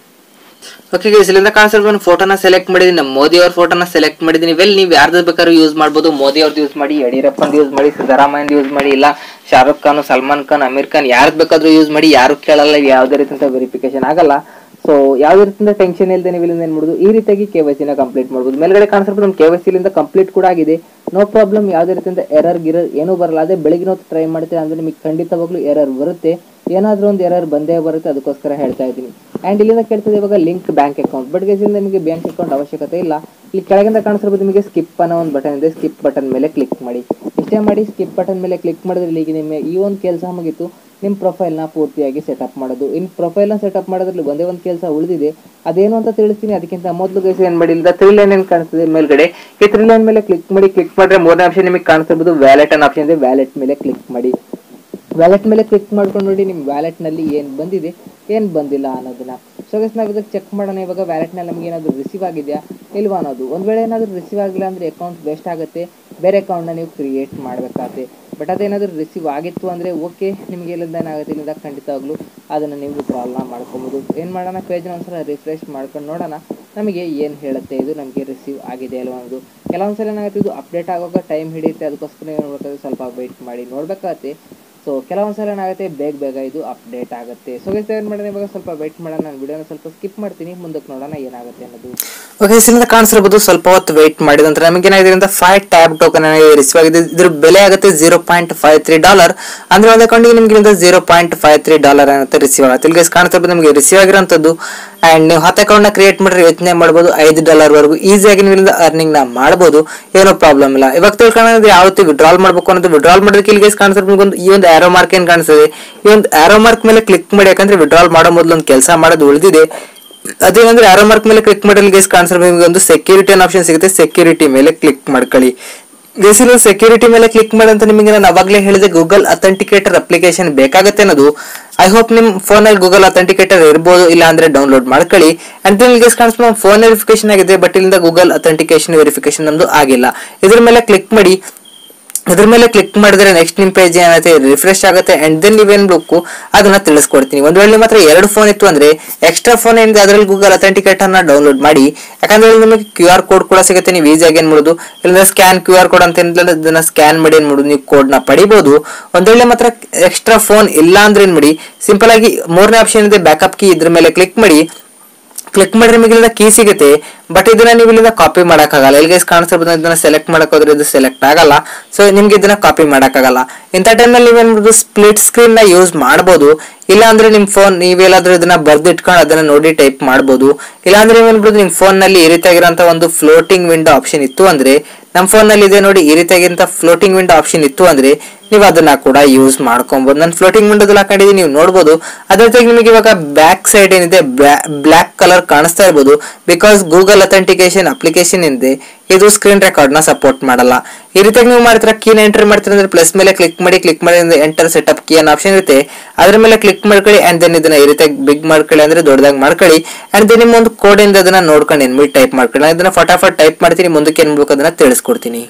ಓಕೆ ಗೈಸ್ ಇಲ್ಲಿಂದ ಕಾಣಿಸಿರೋ ಫೋಟೋನ ಸೆಲೆಕ್ಟ್ ಮಾಡಿದೀನಿ ನಮ್ಮ ಮೋದಿ ಅವ್ರ ಫೋಟೋನ ಸೆಲೆಕ್ಟ್ ಮಾಡಿದೀನಿ ವೆಲ್ ನೀವು ಯಾರ್ದು ಬೇಕಾದ್ರೂ ಯೂಸ್ ಮಾಡ್ಬೋದು ಮೋದಿ ಅವ್ರದ್ದು ಯೂಸ್ ಮಾಡಿ ಯಡಿಯೂರಪ್ಪಂದು ಯೂಸ್ ಮಾಡಿ ಸಿದ್ದರಾಮಯ್ಯಂದು ಯೂಸ್ ಮಾಡಿ ಇಲ್ಲ ಶಾರುಖ್ ಖಾನ್ ಸಲ್ಮಾನ್ ಖಾನ್ ಅಮೀರ್ ಖಾನ್ ಯಾರ್ದು ಬೇಕಾದ್ರೂ ಯೂಸ್ ಮಾಡಿ ಯಾರು ಕೇಳಲ್ಲ ಯಾವುದೇ ರೀತಿಯಿಂದ ವೆರಿಫಿಕೇಶನ್ ಆಗಲ್ಲ ಸೊ ಯಾವುದೇ ರೀತಿಯಿಂದ ಟೆನ್ಷನ್ ಇಲ್ಲದೆ ನೀವು ಇಲ್ಲಿಂದ ಏನ್ ಮಾಡುದು ಈ ರೀತಿಯಾಗಿ ಕೆ ವೈ ಸಿನ ಕಂಪ್ಲೀಟ್ ಮಾಡ್ಬೋದು ಮೇಲ್ಗಡೆ ಕಾಣಿಸ್ಬೋದು ನಮ್ಮ ಕೆ ವೈ ಸಿಲಿಂದ ಕಂಪ್ಲೀಟ್ ಕೂಡ ಆಗಿದೆ ನೋ ಪ್ರಾಬ್ಲಮ್ ಯಾವುದೇ ರೀತಿಯಿಂದ ಎರರ್ ಗಿರರ್ ಏನೂ ಬರಲ್ಲ ಅದೇ ಬೆಳಗಿನ ಹೊತ್ತು ಟ್ರೈ ಮಾಡ್ತೀರಾ ಅಂದ್ರೆ ನಿಮಗೆ ಖಂಡಿತವಾಗ್ಲೂ ಎರರ್ ಬರುತ್ತೆ ಏನಾದ್ರೂ ಒಂದು ಎರರ್ ಬಂದೇ ಬರುತ್ತೆ ಅದಕ್ಕೋಸ್ಕರ ಹೇಳ್ತಾ ಇದ್ದೀನಿ ಆ್ಯಂಡ್ ಇಲ್ಲಿಂದ ಕೇಳ್ತದೆ ಇವಾಗ ಲಿಂಕ್ ಬ್ಯಾಂಕ್ ಅಕೌಂಟ್ ಬಟ್ ಗೈಸಿಂದ ನಿಮಗೆ ಬ್ಯಾಂಕ್ ಅಕೌಂಟ್ ಅವಶ್ಯಕತೆ ಇಲ್ಲ ಇಲ್ಲಿ ಕೆಳಗಿಂದ ಕಾಣಿಸಿರ್ಬೋದು ನಿಮಗೆ ಸ್ಕಿಪ್ ಅನ್ನೋ ಒಂದು ಬಟನ್ ಇದೆ ಸ್ಕಿಪ್ ಬಟನ್ ಮೇಲೆ ಕ್ಲಿಕ್ ಮಾಡಿ ಇಷ್ಟೇ ಮಾಡಿ ಸ್ಕಿಪ್ ಬಟನ್ ಮೇಲೆ ಕ್ಲಿಕ್ ಮಾಡಿದ್ರೆ ಇಲ್ಲಿಗೆ ನಿಮ್ಮ ಈ ಒಂದು ಕೆಲಸ ಮುಗೀತು ನಿಮ್ಮ ಪ್ರೊಫೈಲ್ನ ಪೂರ್ತಿಯಾಗಿ ಸೆಟಪ್ ಮಾಡೋದು ಇನ್ನು ಪ್ರೊಫೈಲ್ನ ಸೆಟಪ್ ಮಾಡೋದ್ರಲ್ಲಿ ಒಂದೇ ಒಂದು ಕೆಲಸ ಉಳಿದಿದೆ ಅದೇನು ಅಂತ ತಿಳಿಸ್ತೀನಿ ಅದಕ್ಕಿಂತ ಮೊದಲು ಗೈಸ್ ಏನು ಮಾಡಿ ಇಲ್ಲ ತ್ರೀ ಲೈನ್ ಏನು ಕಾಣಿಸ್ತದೆ ಮೇಲ್ಗಡೆ ಈ ತ್ರೀ ಲೈನ್ ಮೇಲೆ ಕ್ಲಿಕ್ ಮಾಡಿ ಕ್ಲಿಕ್ ಮಾಡಿದ್ರೆ ಮೂರನೇ ಆಪ್ಷನ್ ನಿಮಗೆ ಕಾಣಿಸ್ತಿರ್ಬೋದು ವ್ಯಾಲೆಟ್ ಅನ್ನೋ ಆಪ್ಷನ್ ಇದೆ ವ್ಯಾಲೆಟ್ ಮೇಲೆ ಕ್ಲಿಕ್ ಮಾಡಿ ವ್ಯಾಲೆಟ್ ಮೇಲೆ ಕ್ಲಿಕ್ ಮಾಡ್ಕೊಂಡು ನೋಡಿ ನಿಮ್ಮ ವ್ಯಾಲೆಟ್ನಲ್ಲಿ ಏನು ಬಂದಿದೆ ಏನು ಬಂದಿಲ್ಲ ಅನ್ನೋದನ್ನ ಸೊ ಗೈಸ್ ನಾವು ಇದಕ್ಕೆ ಚೆಕ್ ಮಾಡೋಣ ಇವಾಗ ವ್ಯಾಲೆಟ್ನಲ್ಲಿ ನಮಗೆ ಏನಾದರೂ ರಿಸೀವ್ ಆಗಿದೆಯಾ ಇಲ್ವಾ ಅನ್ನೋದು ಒಂದು ವೇಳೆ ಏನಾದರೂ ರಿಸೀವ್ ಆಗಿಲ್ಲ ಅಂದರೆ ಅಕೌಂಟ್ ವೇಸ್ಟ್ ಆಗುತ್ತೆ ಬೇರೆ ಅಕೌಂಟ್ನ ನೀವು ಕ್ರಿಯೇಟ್ ಮಾಡಬೇಕಾಗುತ್ತೆ ಬಟ್ ಅದೇನಾದರೂ ರಿಸೀವ್ ಆಗಿತ್ತು ಅಂದರೆ ಓಕೆ ನಿಮಗೆ ಇಲ್ಲಿಂದ ಏನಾಗುತ್ತೆ ಇಲ್ಲಿಂದ ಖಂಡಿತವಾಗ್ಲೂ ಅದನ್ನು ನೀವು ವಿಡ್ರಾಲ್ನ ಮಾಡ್ಕೊಬೋದು ಏನು ಮಾಡೋಣ ಪೇಜ್ನ ಒಂದ್ಸಲ ರಿಫ್ರೆಶ್ ಮಾಡ್ಕೊಂಡು ನೋಡೋಣ ನಮಗೆ ಏನು ಹೇಳುತ್ತೆ ಇದು ನಮಗೆ ರಿಸೀವ್ ಆಗಿದೆ ಅಲ್ವಾ ಅನ್ನೋದು ಕೆಲವೊಂದು ಸಲ ಏನಾಗುತ್ತೆ ಇದು ಅಪ್ಡೇಟ್ ಆಗುವಾಗ ಟೈಮ್ ಹಿಡಿಯುತ್ತೆ ಅದಕ್ಕೋಸ್ಕರ ಏನು ಮಾಡ್ಬೇಕಾದ್ರೆ ಸ್ವಲ್ಪ ವೆಯ್ಟ್ ಮಾಡಿ ನೋಡ್ಬೇಕಾಗತ್ತೆ ಸೊ ಕೆಲವೊಂದು ಸಲ ಏನಾಗುತ್ತೆ ಬೇಗ ಬೇಗ ಇದು ಅಪ್ಡೇಟ್ ಆಗುತ್ತೆ ಸೊ ಗೈಸ್ ಏನು ಮಾಡೋಣ ಇವಾಗ ಸ್ವಲ್ಪ ವೆಯ್ಟ್ ಮಾಡೋಣ ನಾನು ವಿಡಿಯೋನ ಸ್ವಲ್ಪ ಸ್ಕಿಪ್ ಮಾಡ್ತೀನಿ ಮುಂದಕ್ಕೆ ನೋಡೋಣ ಏನಾಗುತ್ತೆ ಅನ್ನೋದು ಓಕೆ ಇಲ್ಲಿಂದ ಕಾಣಿಸಿರ್ಬೋದು ಸ್ವಲ್ಪ ಹೊತ್ತು ವೆಯ್ಟ್ ಮಾಡಿದ ನಂತರ ನಮಗೆ ಏನಾಗಿದೆ ಅಂತ ಫೈವ್ ಟ್ಯಾಬ್ ಟೋಕನ್ ರಿಸೀವ್ ಆಗಿದೆ ಇದ್ರ ಬೆಲೆ ಆಗುತ್ತೆ zero point five three dollar ಅಂದ್ರೆ ಒಂದು ಅಕೌಂಟಿಗೆ ನಿಮಗೆ zero point five three dollar ಅನ್ನತ್ತೆ ರಿಸೀವ್ ಆಗುತ್ತೆ ಇಲ್ಲಿ ಗೈಸ್ ಕಾಣಿಸ್ತಿರ್ಬೋದು ನಿಮಗೆ ರಿಸೀವ್ ಆಗಿರೋಂಥದ್ದು ಅಂಡ್ ನೀವು ಹತ್ತು ಅಕೌಂಟ್ ನ ಕ್ರಿಯೇಟ್ ಮಾಡಿದ್ರೆ ಯೋಚನೆ ಮಾಡ್ಬೋದು ಐದು ಡಾಲರ್ ವರೆಗೂ ಈಸಿಯಾಗಿ ನೀವು ಇಲ್ಲಿಂದ ಅರ್ನಿಂಗ್ ನ ಮಾಡ್ಬೋದು ಏನೋ ಪ್ರಾಬ್ಲಮ್ ಇಲ್ಲ ಇವಾಗ ತಿಳ್ಕೊಳ್ಳೋದು ಯಾವ ರೀತಿ ವಿಡ್ರಾಲ್ ಮಾಡ್ಬೇಕು ಅನ್ನೋದು ವಿಡ್ರಾಲ್ ಮಾಡೋದಕ್ಕೆ ಇಲ್ಲಿ ಗೈಸ್ ಕಾಣಿಸ್ತಿರ್ಬೋದು ಒಂದು ಈ ಒಂದು ಆರೋ ಮಾರ್ಕ್ ಏನ್ ಕಾಣಿಸ್ತದೆ ಈ ಒಂದು ಆರೋ ಮಾರ್ಕ್ ಮೇಲೆ ಕ್ಲಿಕ್ ಮಾಡಿ ಯಾಕಂದ್ರೆ ವಿಡ್ರಾಲ್ ಮಾಡೋ ಮೊದಲು ಒಂದು ಕೆಲಸ ಮಾಡೋದು ಉಳಿದಿದೆ ಅದೇನಂದ್ರೆ ಆರೋ ಮಾರ್ಕ್ ಮೇಲೆ ಕ್ಲಿಕ್ ಮಾಡಿ ಗೈಸ್ ಕಾಣಿಸಿದ್ರೆ ನಿಮಗೆ ಒಂದು ಸೆಕ್ಯೂರಿಟಿ ಅನ್ನೋ ಆಪ್ಷನ್ ಸಿಗುತ್ತೆ ಸೆಕ್ಯೂರಿಟಿ ಮೇಲೆ ಕ್ಲಿಕ್ ಮಾಡ್ಕೊಳ್ಳಿ ಗೈಸ್ ಇಲ್ಲಿ ಸೆಕ್ಯೂರಿಟಿ ಮೇಲೆ ಕ್ಲಿಕ್ ಮಾಡಿ ಅಂತ ನಿಮಗೆ ನಾನು ಅವಾಗಲೇ ಹೇಳಿದೆ ಗೂಗಲ್ ಅಥೆಂಟಿಕೇಟರ್ ಅಪ್ಲಿಕೇಶನ್ ಬೇಕಾಗುತ್ತೆ ಅನ್ನೋದು ಐ ಹೋಪ್ ನಿಮ್ ಫೋನ್ ಅಲ್ಲಿ ಗೂಗಲ್ ಅಥೆಂಟಿಕೇಟರ್ ಇರ್ಬೋದು ಇಲ್ಲ ಅಂದ್ರೆ ಡೌನ್ಲೋಡ್ ಮಾಡ್ಕೊಳ್ಳಿ ಅಂಡ್ ದೆನ್ ಗೈಸ್ ಕಾಣಿಸ್ಬೋದು ಫೋನ್ ವೆರಿಫಿಕೇಶನ್ ಆಗಿದೆ ಬಟ್ ಇಲ್ಲಿಂದ ಗೂಗಲ್ ಅಥೆಂಟಿಕೇಶನ್ ವೆರಿಫಿಕೇಶನ್ ನಮ್ದು ಆಗಿಲ್ಲ ಇದ್ರ ಮೇಲೆ ಕ್ಲಿಕ್ ಮಾಡಿ ಅದ್ರ ಮೇಲೆ ಕ್ಲಿಕ್ ಮಾಡಿದ್ರೆ ನೆಕ್ಸ್ಟ್ ನಿಮ್ ಪೇಜ್ ಏನಾಗುತ್ತೆ ರಿಫ್ರೆಶ್ ಆಗುತ್ತೆ ಅಂಡ್ ದೆನ್ ನೀವೇನ್ ಬೇಕು ಅದನ್ನ ತಿಳಿಸ್ಕೊಡ್ತೀನಿ ಒಂದ್ ವೇಳೆ ಮಾತ್ರ ಎರಡು ಫೋನ್ ಇತ್ತು ಅಂದ್ರೆ ಎಕ್ಸ್ಟ್ರಾ ಫೋನ್ ಏನಿದೆ ಅದರಲ್ಲಿ ಗೂಗಲ್ ಅಥೆಂಟಿಕೇಟ್ ಅನ್ನ ಡೌನ್ಲೋಡ್ ಮಾಡಿ ಯಾಕಂದ್ರೆ ಇಲ್ಲಿ ನಿಮಗೆ ಕ್ಯೂ ಆರ್ ಕೋಡ್ ಕೂಡ ಸಿಗುತ್ತೆ ನೀವು ಈಸಿಯಾಗಿ ಏನ್ ಮಾಡುದು ಇಲ್ಲ ಸ್ಕ್ಯಾನ್ ಕ್ಯೂ ಆರ್ ಕೋಡ್ ಅಂತ ಏನಿಲ್ಲ ಅದನ್ನ ಸ್ಕ್ಯಾನ್ ಮಾಡಿ ಏನ್ ಮಾಡುದು ನೀವು ಕೋಡ್ ನ ಪಡಿಬಹುದು ಒಂದ್ ವೇಳೆ ಮಾತ್ರ ಎಕ್ಸ್ಟ್ರಾ ಫೋನ್ ಇಲ್ಲ ಅಂದ್ರೆ ಏನ್ ಮಾಡಿ ಸಿಂಪಲ್ ಆಗಿ ಮೂರನೇ ಆಪ್ಷನ್ ಇದೆ ಬ್ಯಾಕಪ್ ಕೀ ಇದ್ರ ಮೇಲೆ ಕ್ಲಿಕ್ ಮಾಡಿ ಕ್ಲಿಕ್ ಮಾಡಿದ್ರೆ ನಿಮಗೆ ಇಲ್ಲಿಂದ ಕೀ ಸಿಗುತ್ತೆ ಬಟ್ ಇದನ್ನ ನೀವು ಇಲ್ಲಿಂದ ಕಾಪಿ ಮಾಡಕ್ಕಾಗಲ್ಲ ಇಲ್ಲಿ ಗೈಸ್ ಕಾಣಿಸ್ತಿರ್ಬೋದು ಇದನ್ನ ಸೆಲೆಕ್ಟ್ ಮಾಡಕ್ ಹೋದ್ರೆ ಇದು ಸೆಲೆಕ್ಟ್ ಆಗಲ್ಲ ಸೊ ನಿಮ್ಗೆ ಇದನ್ನ ಕಾಪಿ ಮಾಡಕ್ಕಾಗಲ್ಲ ಇಂಥ ಟೈಮಲ್ಲಿ ನೀವೇನ್ ಮಾಡುದು ಸ್ಪ್ಲಿಟ್ ಸ್ಕ್ರೀನ್ ನ ಯೂಸ್ ಮಾಡ್ಬೋದು ಇಲ್ಲ ಅಂದ್ರೆ ನಿಮ್ ಫೋನ್ ನೀವೆಲ್ಲಾದ್ರೂ ಇದನ್ನ ಬರ್ದಿಟ್ಕೊಂಡು ಅದನ್ನ ನೋಡಿ ಟೈಪ್ ಮಾಡ್ಬೋದು ಇಲ್ಲ ಅಂದ್ರೆ ನೀವೇನ್ಬಿಡುದು ನಿಮ್ ಫೋನ್ ನಲ್ಲಿ ಈ ರೀತಿಯಾಗಿರೋಂಥ ಒಂದು ಫ್ಲೋಟಿಂಗ್ ವಿಂಡೋ ಆಪ್ಷನ್ ಇತ್ತು ಅಂದ್ರೆ ನಮ್ಮ ಫೋನ್ ನಲ್ಲಿ ಇದೆ ನೋಡಿ ಈ ರೀತಿಯಾಗಿಂತ ಫ್ಲೋಟಿಂಗ್ ವಿಂಡೋ ಆಪ್ಷನ್ ಇತ್ತು ಅಂದ್ರೆ ನೀವು ಅದನ್ನ ಕೂಡ ಯೂಸ್ ಮಾಡ್ಕೊಬಹುದು ನಾನು ಫ್ಲೋಟಿಂಗ್ ವಿಂಡೋದಲ್ಲಿ ಹಾಕೊಂಡಿದ್ದೀನಿ ನೀವು ನೋಡಬಹುದು ಅದೇ ಜೊತೆಗೆ ನಿಮಗೆ ಇವಾಗ ಬ್ಯಾಕ್ ಸೈಡ್ ಏನಿದೆ ಬ್ಲಾಕ್ ಕಲರ್ ಕಾಣಿಸ್ತಾ ಇರ್ಬೋದು ಬಿಕಾಸ್ ಗೂಗಲ್ ಅಥೆಂಟಿಕೇಶನ್ ಅಪ್ಲಿಕೇಶನ್ ಏನಿದೆ ಇದು ಸ್ಕ್ರೀನ್ ರೆಕಾರ್ಡ್ ನ ಸಪೋರ್ಟ್ ಮಾಡಲ್ಲ ಈ ರೀತಿಯಾಗಿ ನೀವು ಮಾಡ್ತೀರಾ ಕೀನ ಎಂಟರ್ ಮಾಡ್ತೀರಾ ಅಂದ್ರೆ ಪ್ಲಸ್ ಮೇಲೆ ಕ್ಲಿಕ್ ಮಾಡಿ ಕ್ಲಿಕ್ ಮಾಡಿ ಎಂಟರ್ ಸೆಟಪ್ ಕೀ ಅನ್ನೋ ಆಪ್ಷನ್ ಇರುತ್ತೆ ಅದ್ರ ಮೇಲೆ ಕ್ಲಿಕ್ ಮಾಡ್ಕೊಳ್ಳಿ ಅಂಡ್ ದೆನ್ ಇದನ್ನ ಈ ರೀತಿಯಾಗಿ ಬಿಗ್ ಮಾಡ್ಕೊಳ್ಳಿ ಅಂದ್ರೆ ದೊಡ್ಡದಾಗಿ ಮಾಡ್ಕೊಳ್ಳಿ ಅಂಡ್ ದೆನ್ ನಿಮ್ಮ ಒಂದು ಕೋಡ್ ಇಂದ ಅದನ್ನ ನೋಡ್ಕೊಂಡು ಏನ್ಬಿಟ್ಟು ಟೈಪ್ ಮಾಡ್ಕೊಳ್ಳಿ ನಾನು ಇದನ್ನ ಫಟಾಫಟ್ ಟೈಪ್ ಮಾಡ್ತೀನಿ ಮುಂದಕ್ಕೆ ಏನ್ ಮಾಡ್ಬೇಕು ಅದನ್ನ ತಿಳಿಸ್ಕೊಡ್ತೀನಿ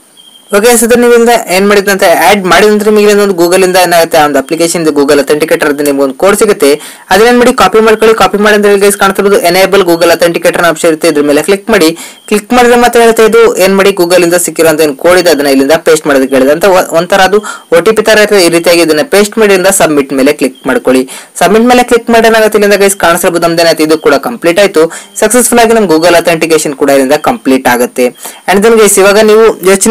ಓಕೆ ಸೊ ನೀವು ಇಂದ ಏನ್ ಮಾಡಿದ್ರೆ ಅಂತ ಆಡ್ ಮಾಡಿದ ನಂತರ ನಿಮಗೆ ಒಂದು ಗೂಗಲ್ ಇಂದ ಏನಾಗುತ್ತೆ ಆ ಒಂದು ಅಪ್ಲಿಕೇಶನ್ ಇದೆ ಗೂಗಲ್ ಅಥೆಂಟಿಕೇಟರ್ ಅಂತ ನಿಮ್ಗೆ ಒಂದು ಕೋಡ್ ಸಿಗುತ್ತೆ ಅದನ್ನ ಮಾಡಿ ಕಾಪಿ ಮಾಡ್ಕೊಳ್ಳಿ ಕಾಪಿ ಮಾಡಿದ್ರೆ ಗೈಸ್ ಕಾಣ್ತಿರೋದು ಎನೇಬಲ್ ಗೂಗಲ್ ಅಥೆಂಟಿಕೇಟರ್ ಆಪ್ಷನ್ ಇರುತ್ತೆ ಇದ್ರ ಮೇಲೆ ಕ್ಲಿಕ್ ಮಾಡಿ ಕ್ಲಿಕ್ ಮಾಡಿದ್ರೆ ಮತ್ತೆ ಹೇಳ್ತಾ ಇದು ಏನ್ ಮಾಡಿ ಗೂಗಲ್ ಇಂದ ಸಿಕ್ಕಿರೋಂತ ಏನು ಕೋಡ್ ಇದೆ ಅದನ್ನ ಇಲ್ಲಿಂದ ಪೇಸ್ಟ್ ಮಾಡೋದಕ್ಕೆ ಹೇಳಿದೆ ಅಂತ ಒ- ಒಂಥರ ಅದು ಒ ಟಿ ಪಿ ತರ ಇರ್ತದೆ ಈ ರೀತಿಯಾಗಿ ಇದನ್ನ ಪೇಸ್ಟ್ ಮಾಡಿದಿಂದ ಸಬ್ಮಿಟ್ ಮೇಲೆ ಕ್ಲಿಕ್ ಮಾಡ್ಕೊಳ್ಳಿ ಸಬ್ಮಿಟ್ ಮೇಲೆ ಕ್ಲಿಕ್ ಮಾಡಿ ಏನಾಗುತ್ತೆ ಇಲ್ಲಿಂದ ಗೈಸ್ ಕಾಣಿಸ್ತಿರ್ಬೋದು ನಮ್ದೇನಾಯ್ತು ಇದು ಕೂಡ ಕಂಪ್ಲೀಟ್ ಆಯ್ತು ಸಕ್ಸಸ್ಫುಲ್ ಆಗಿ ನಮ್ ಗೂಗಲ್ ಅಥೆಂಟಿಕೇಶನ್ ಕೂಡ ಇದರಿಂದ ಕಂಪ್ಲೀಟ್ ಆಗುತ್ತೆ ಅಂಡ್ ದೆನ್ ಗೈಸ್ ಇವಾಗ ನೀವು ಯೋಚನೆ ಮಾಡ್ತಿರ್ಬೋದು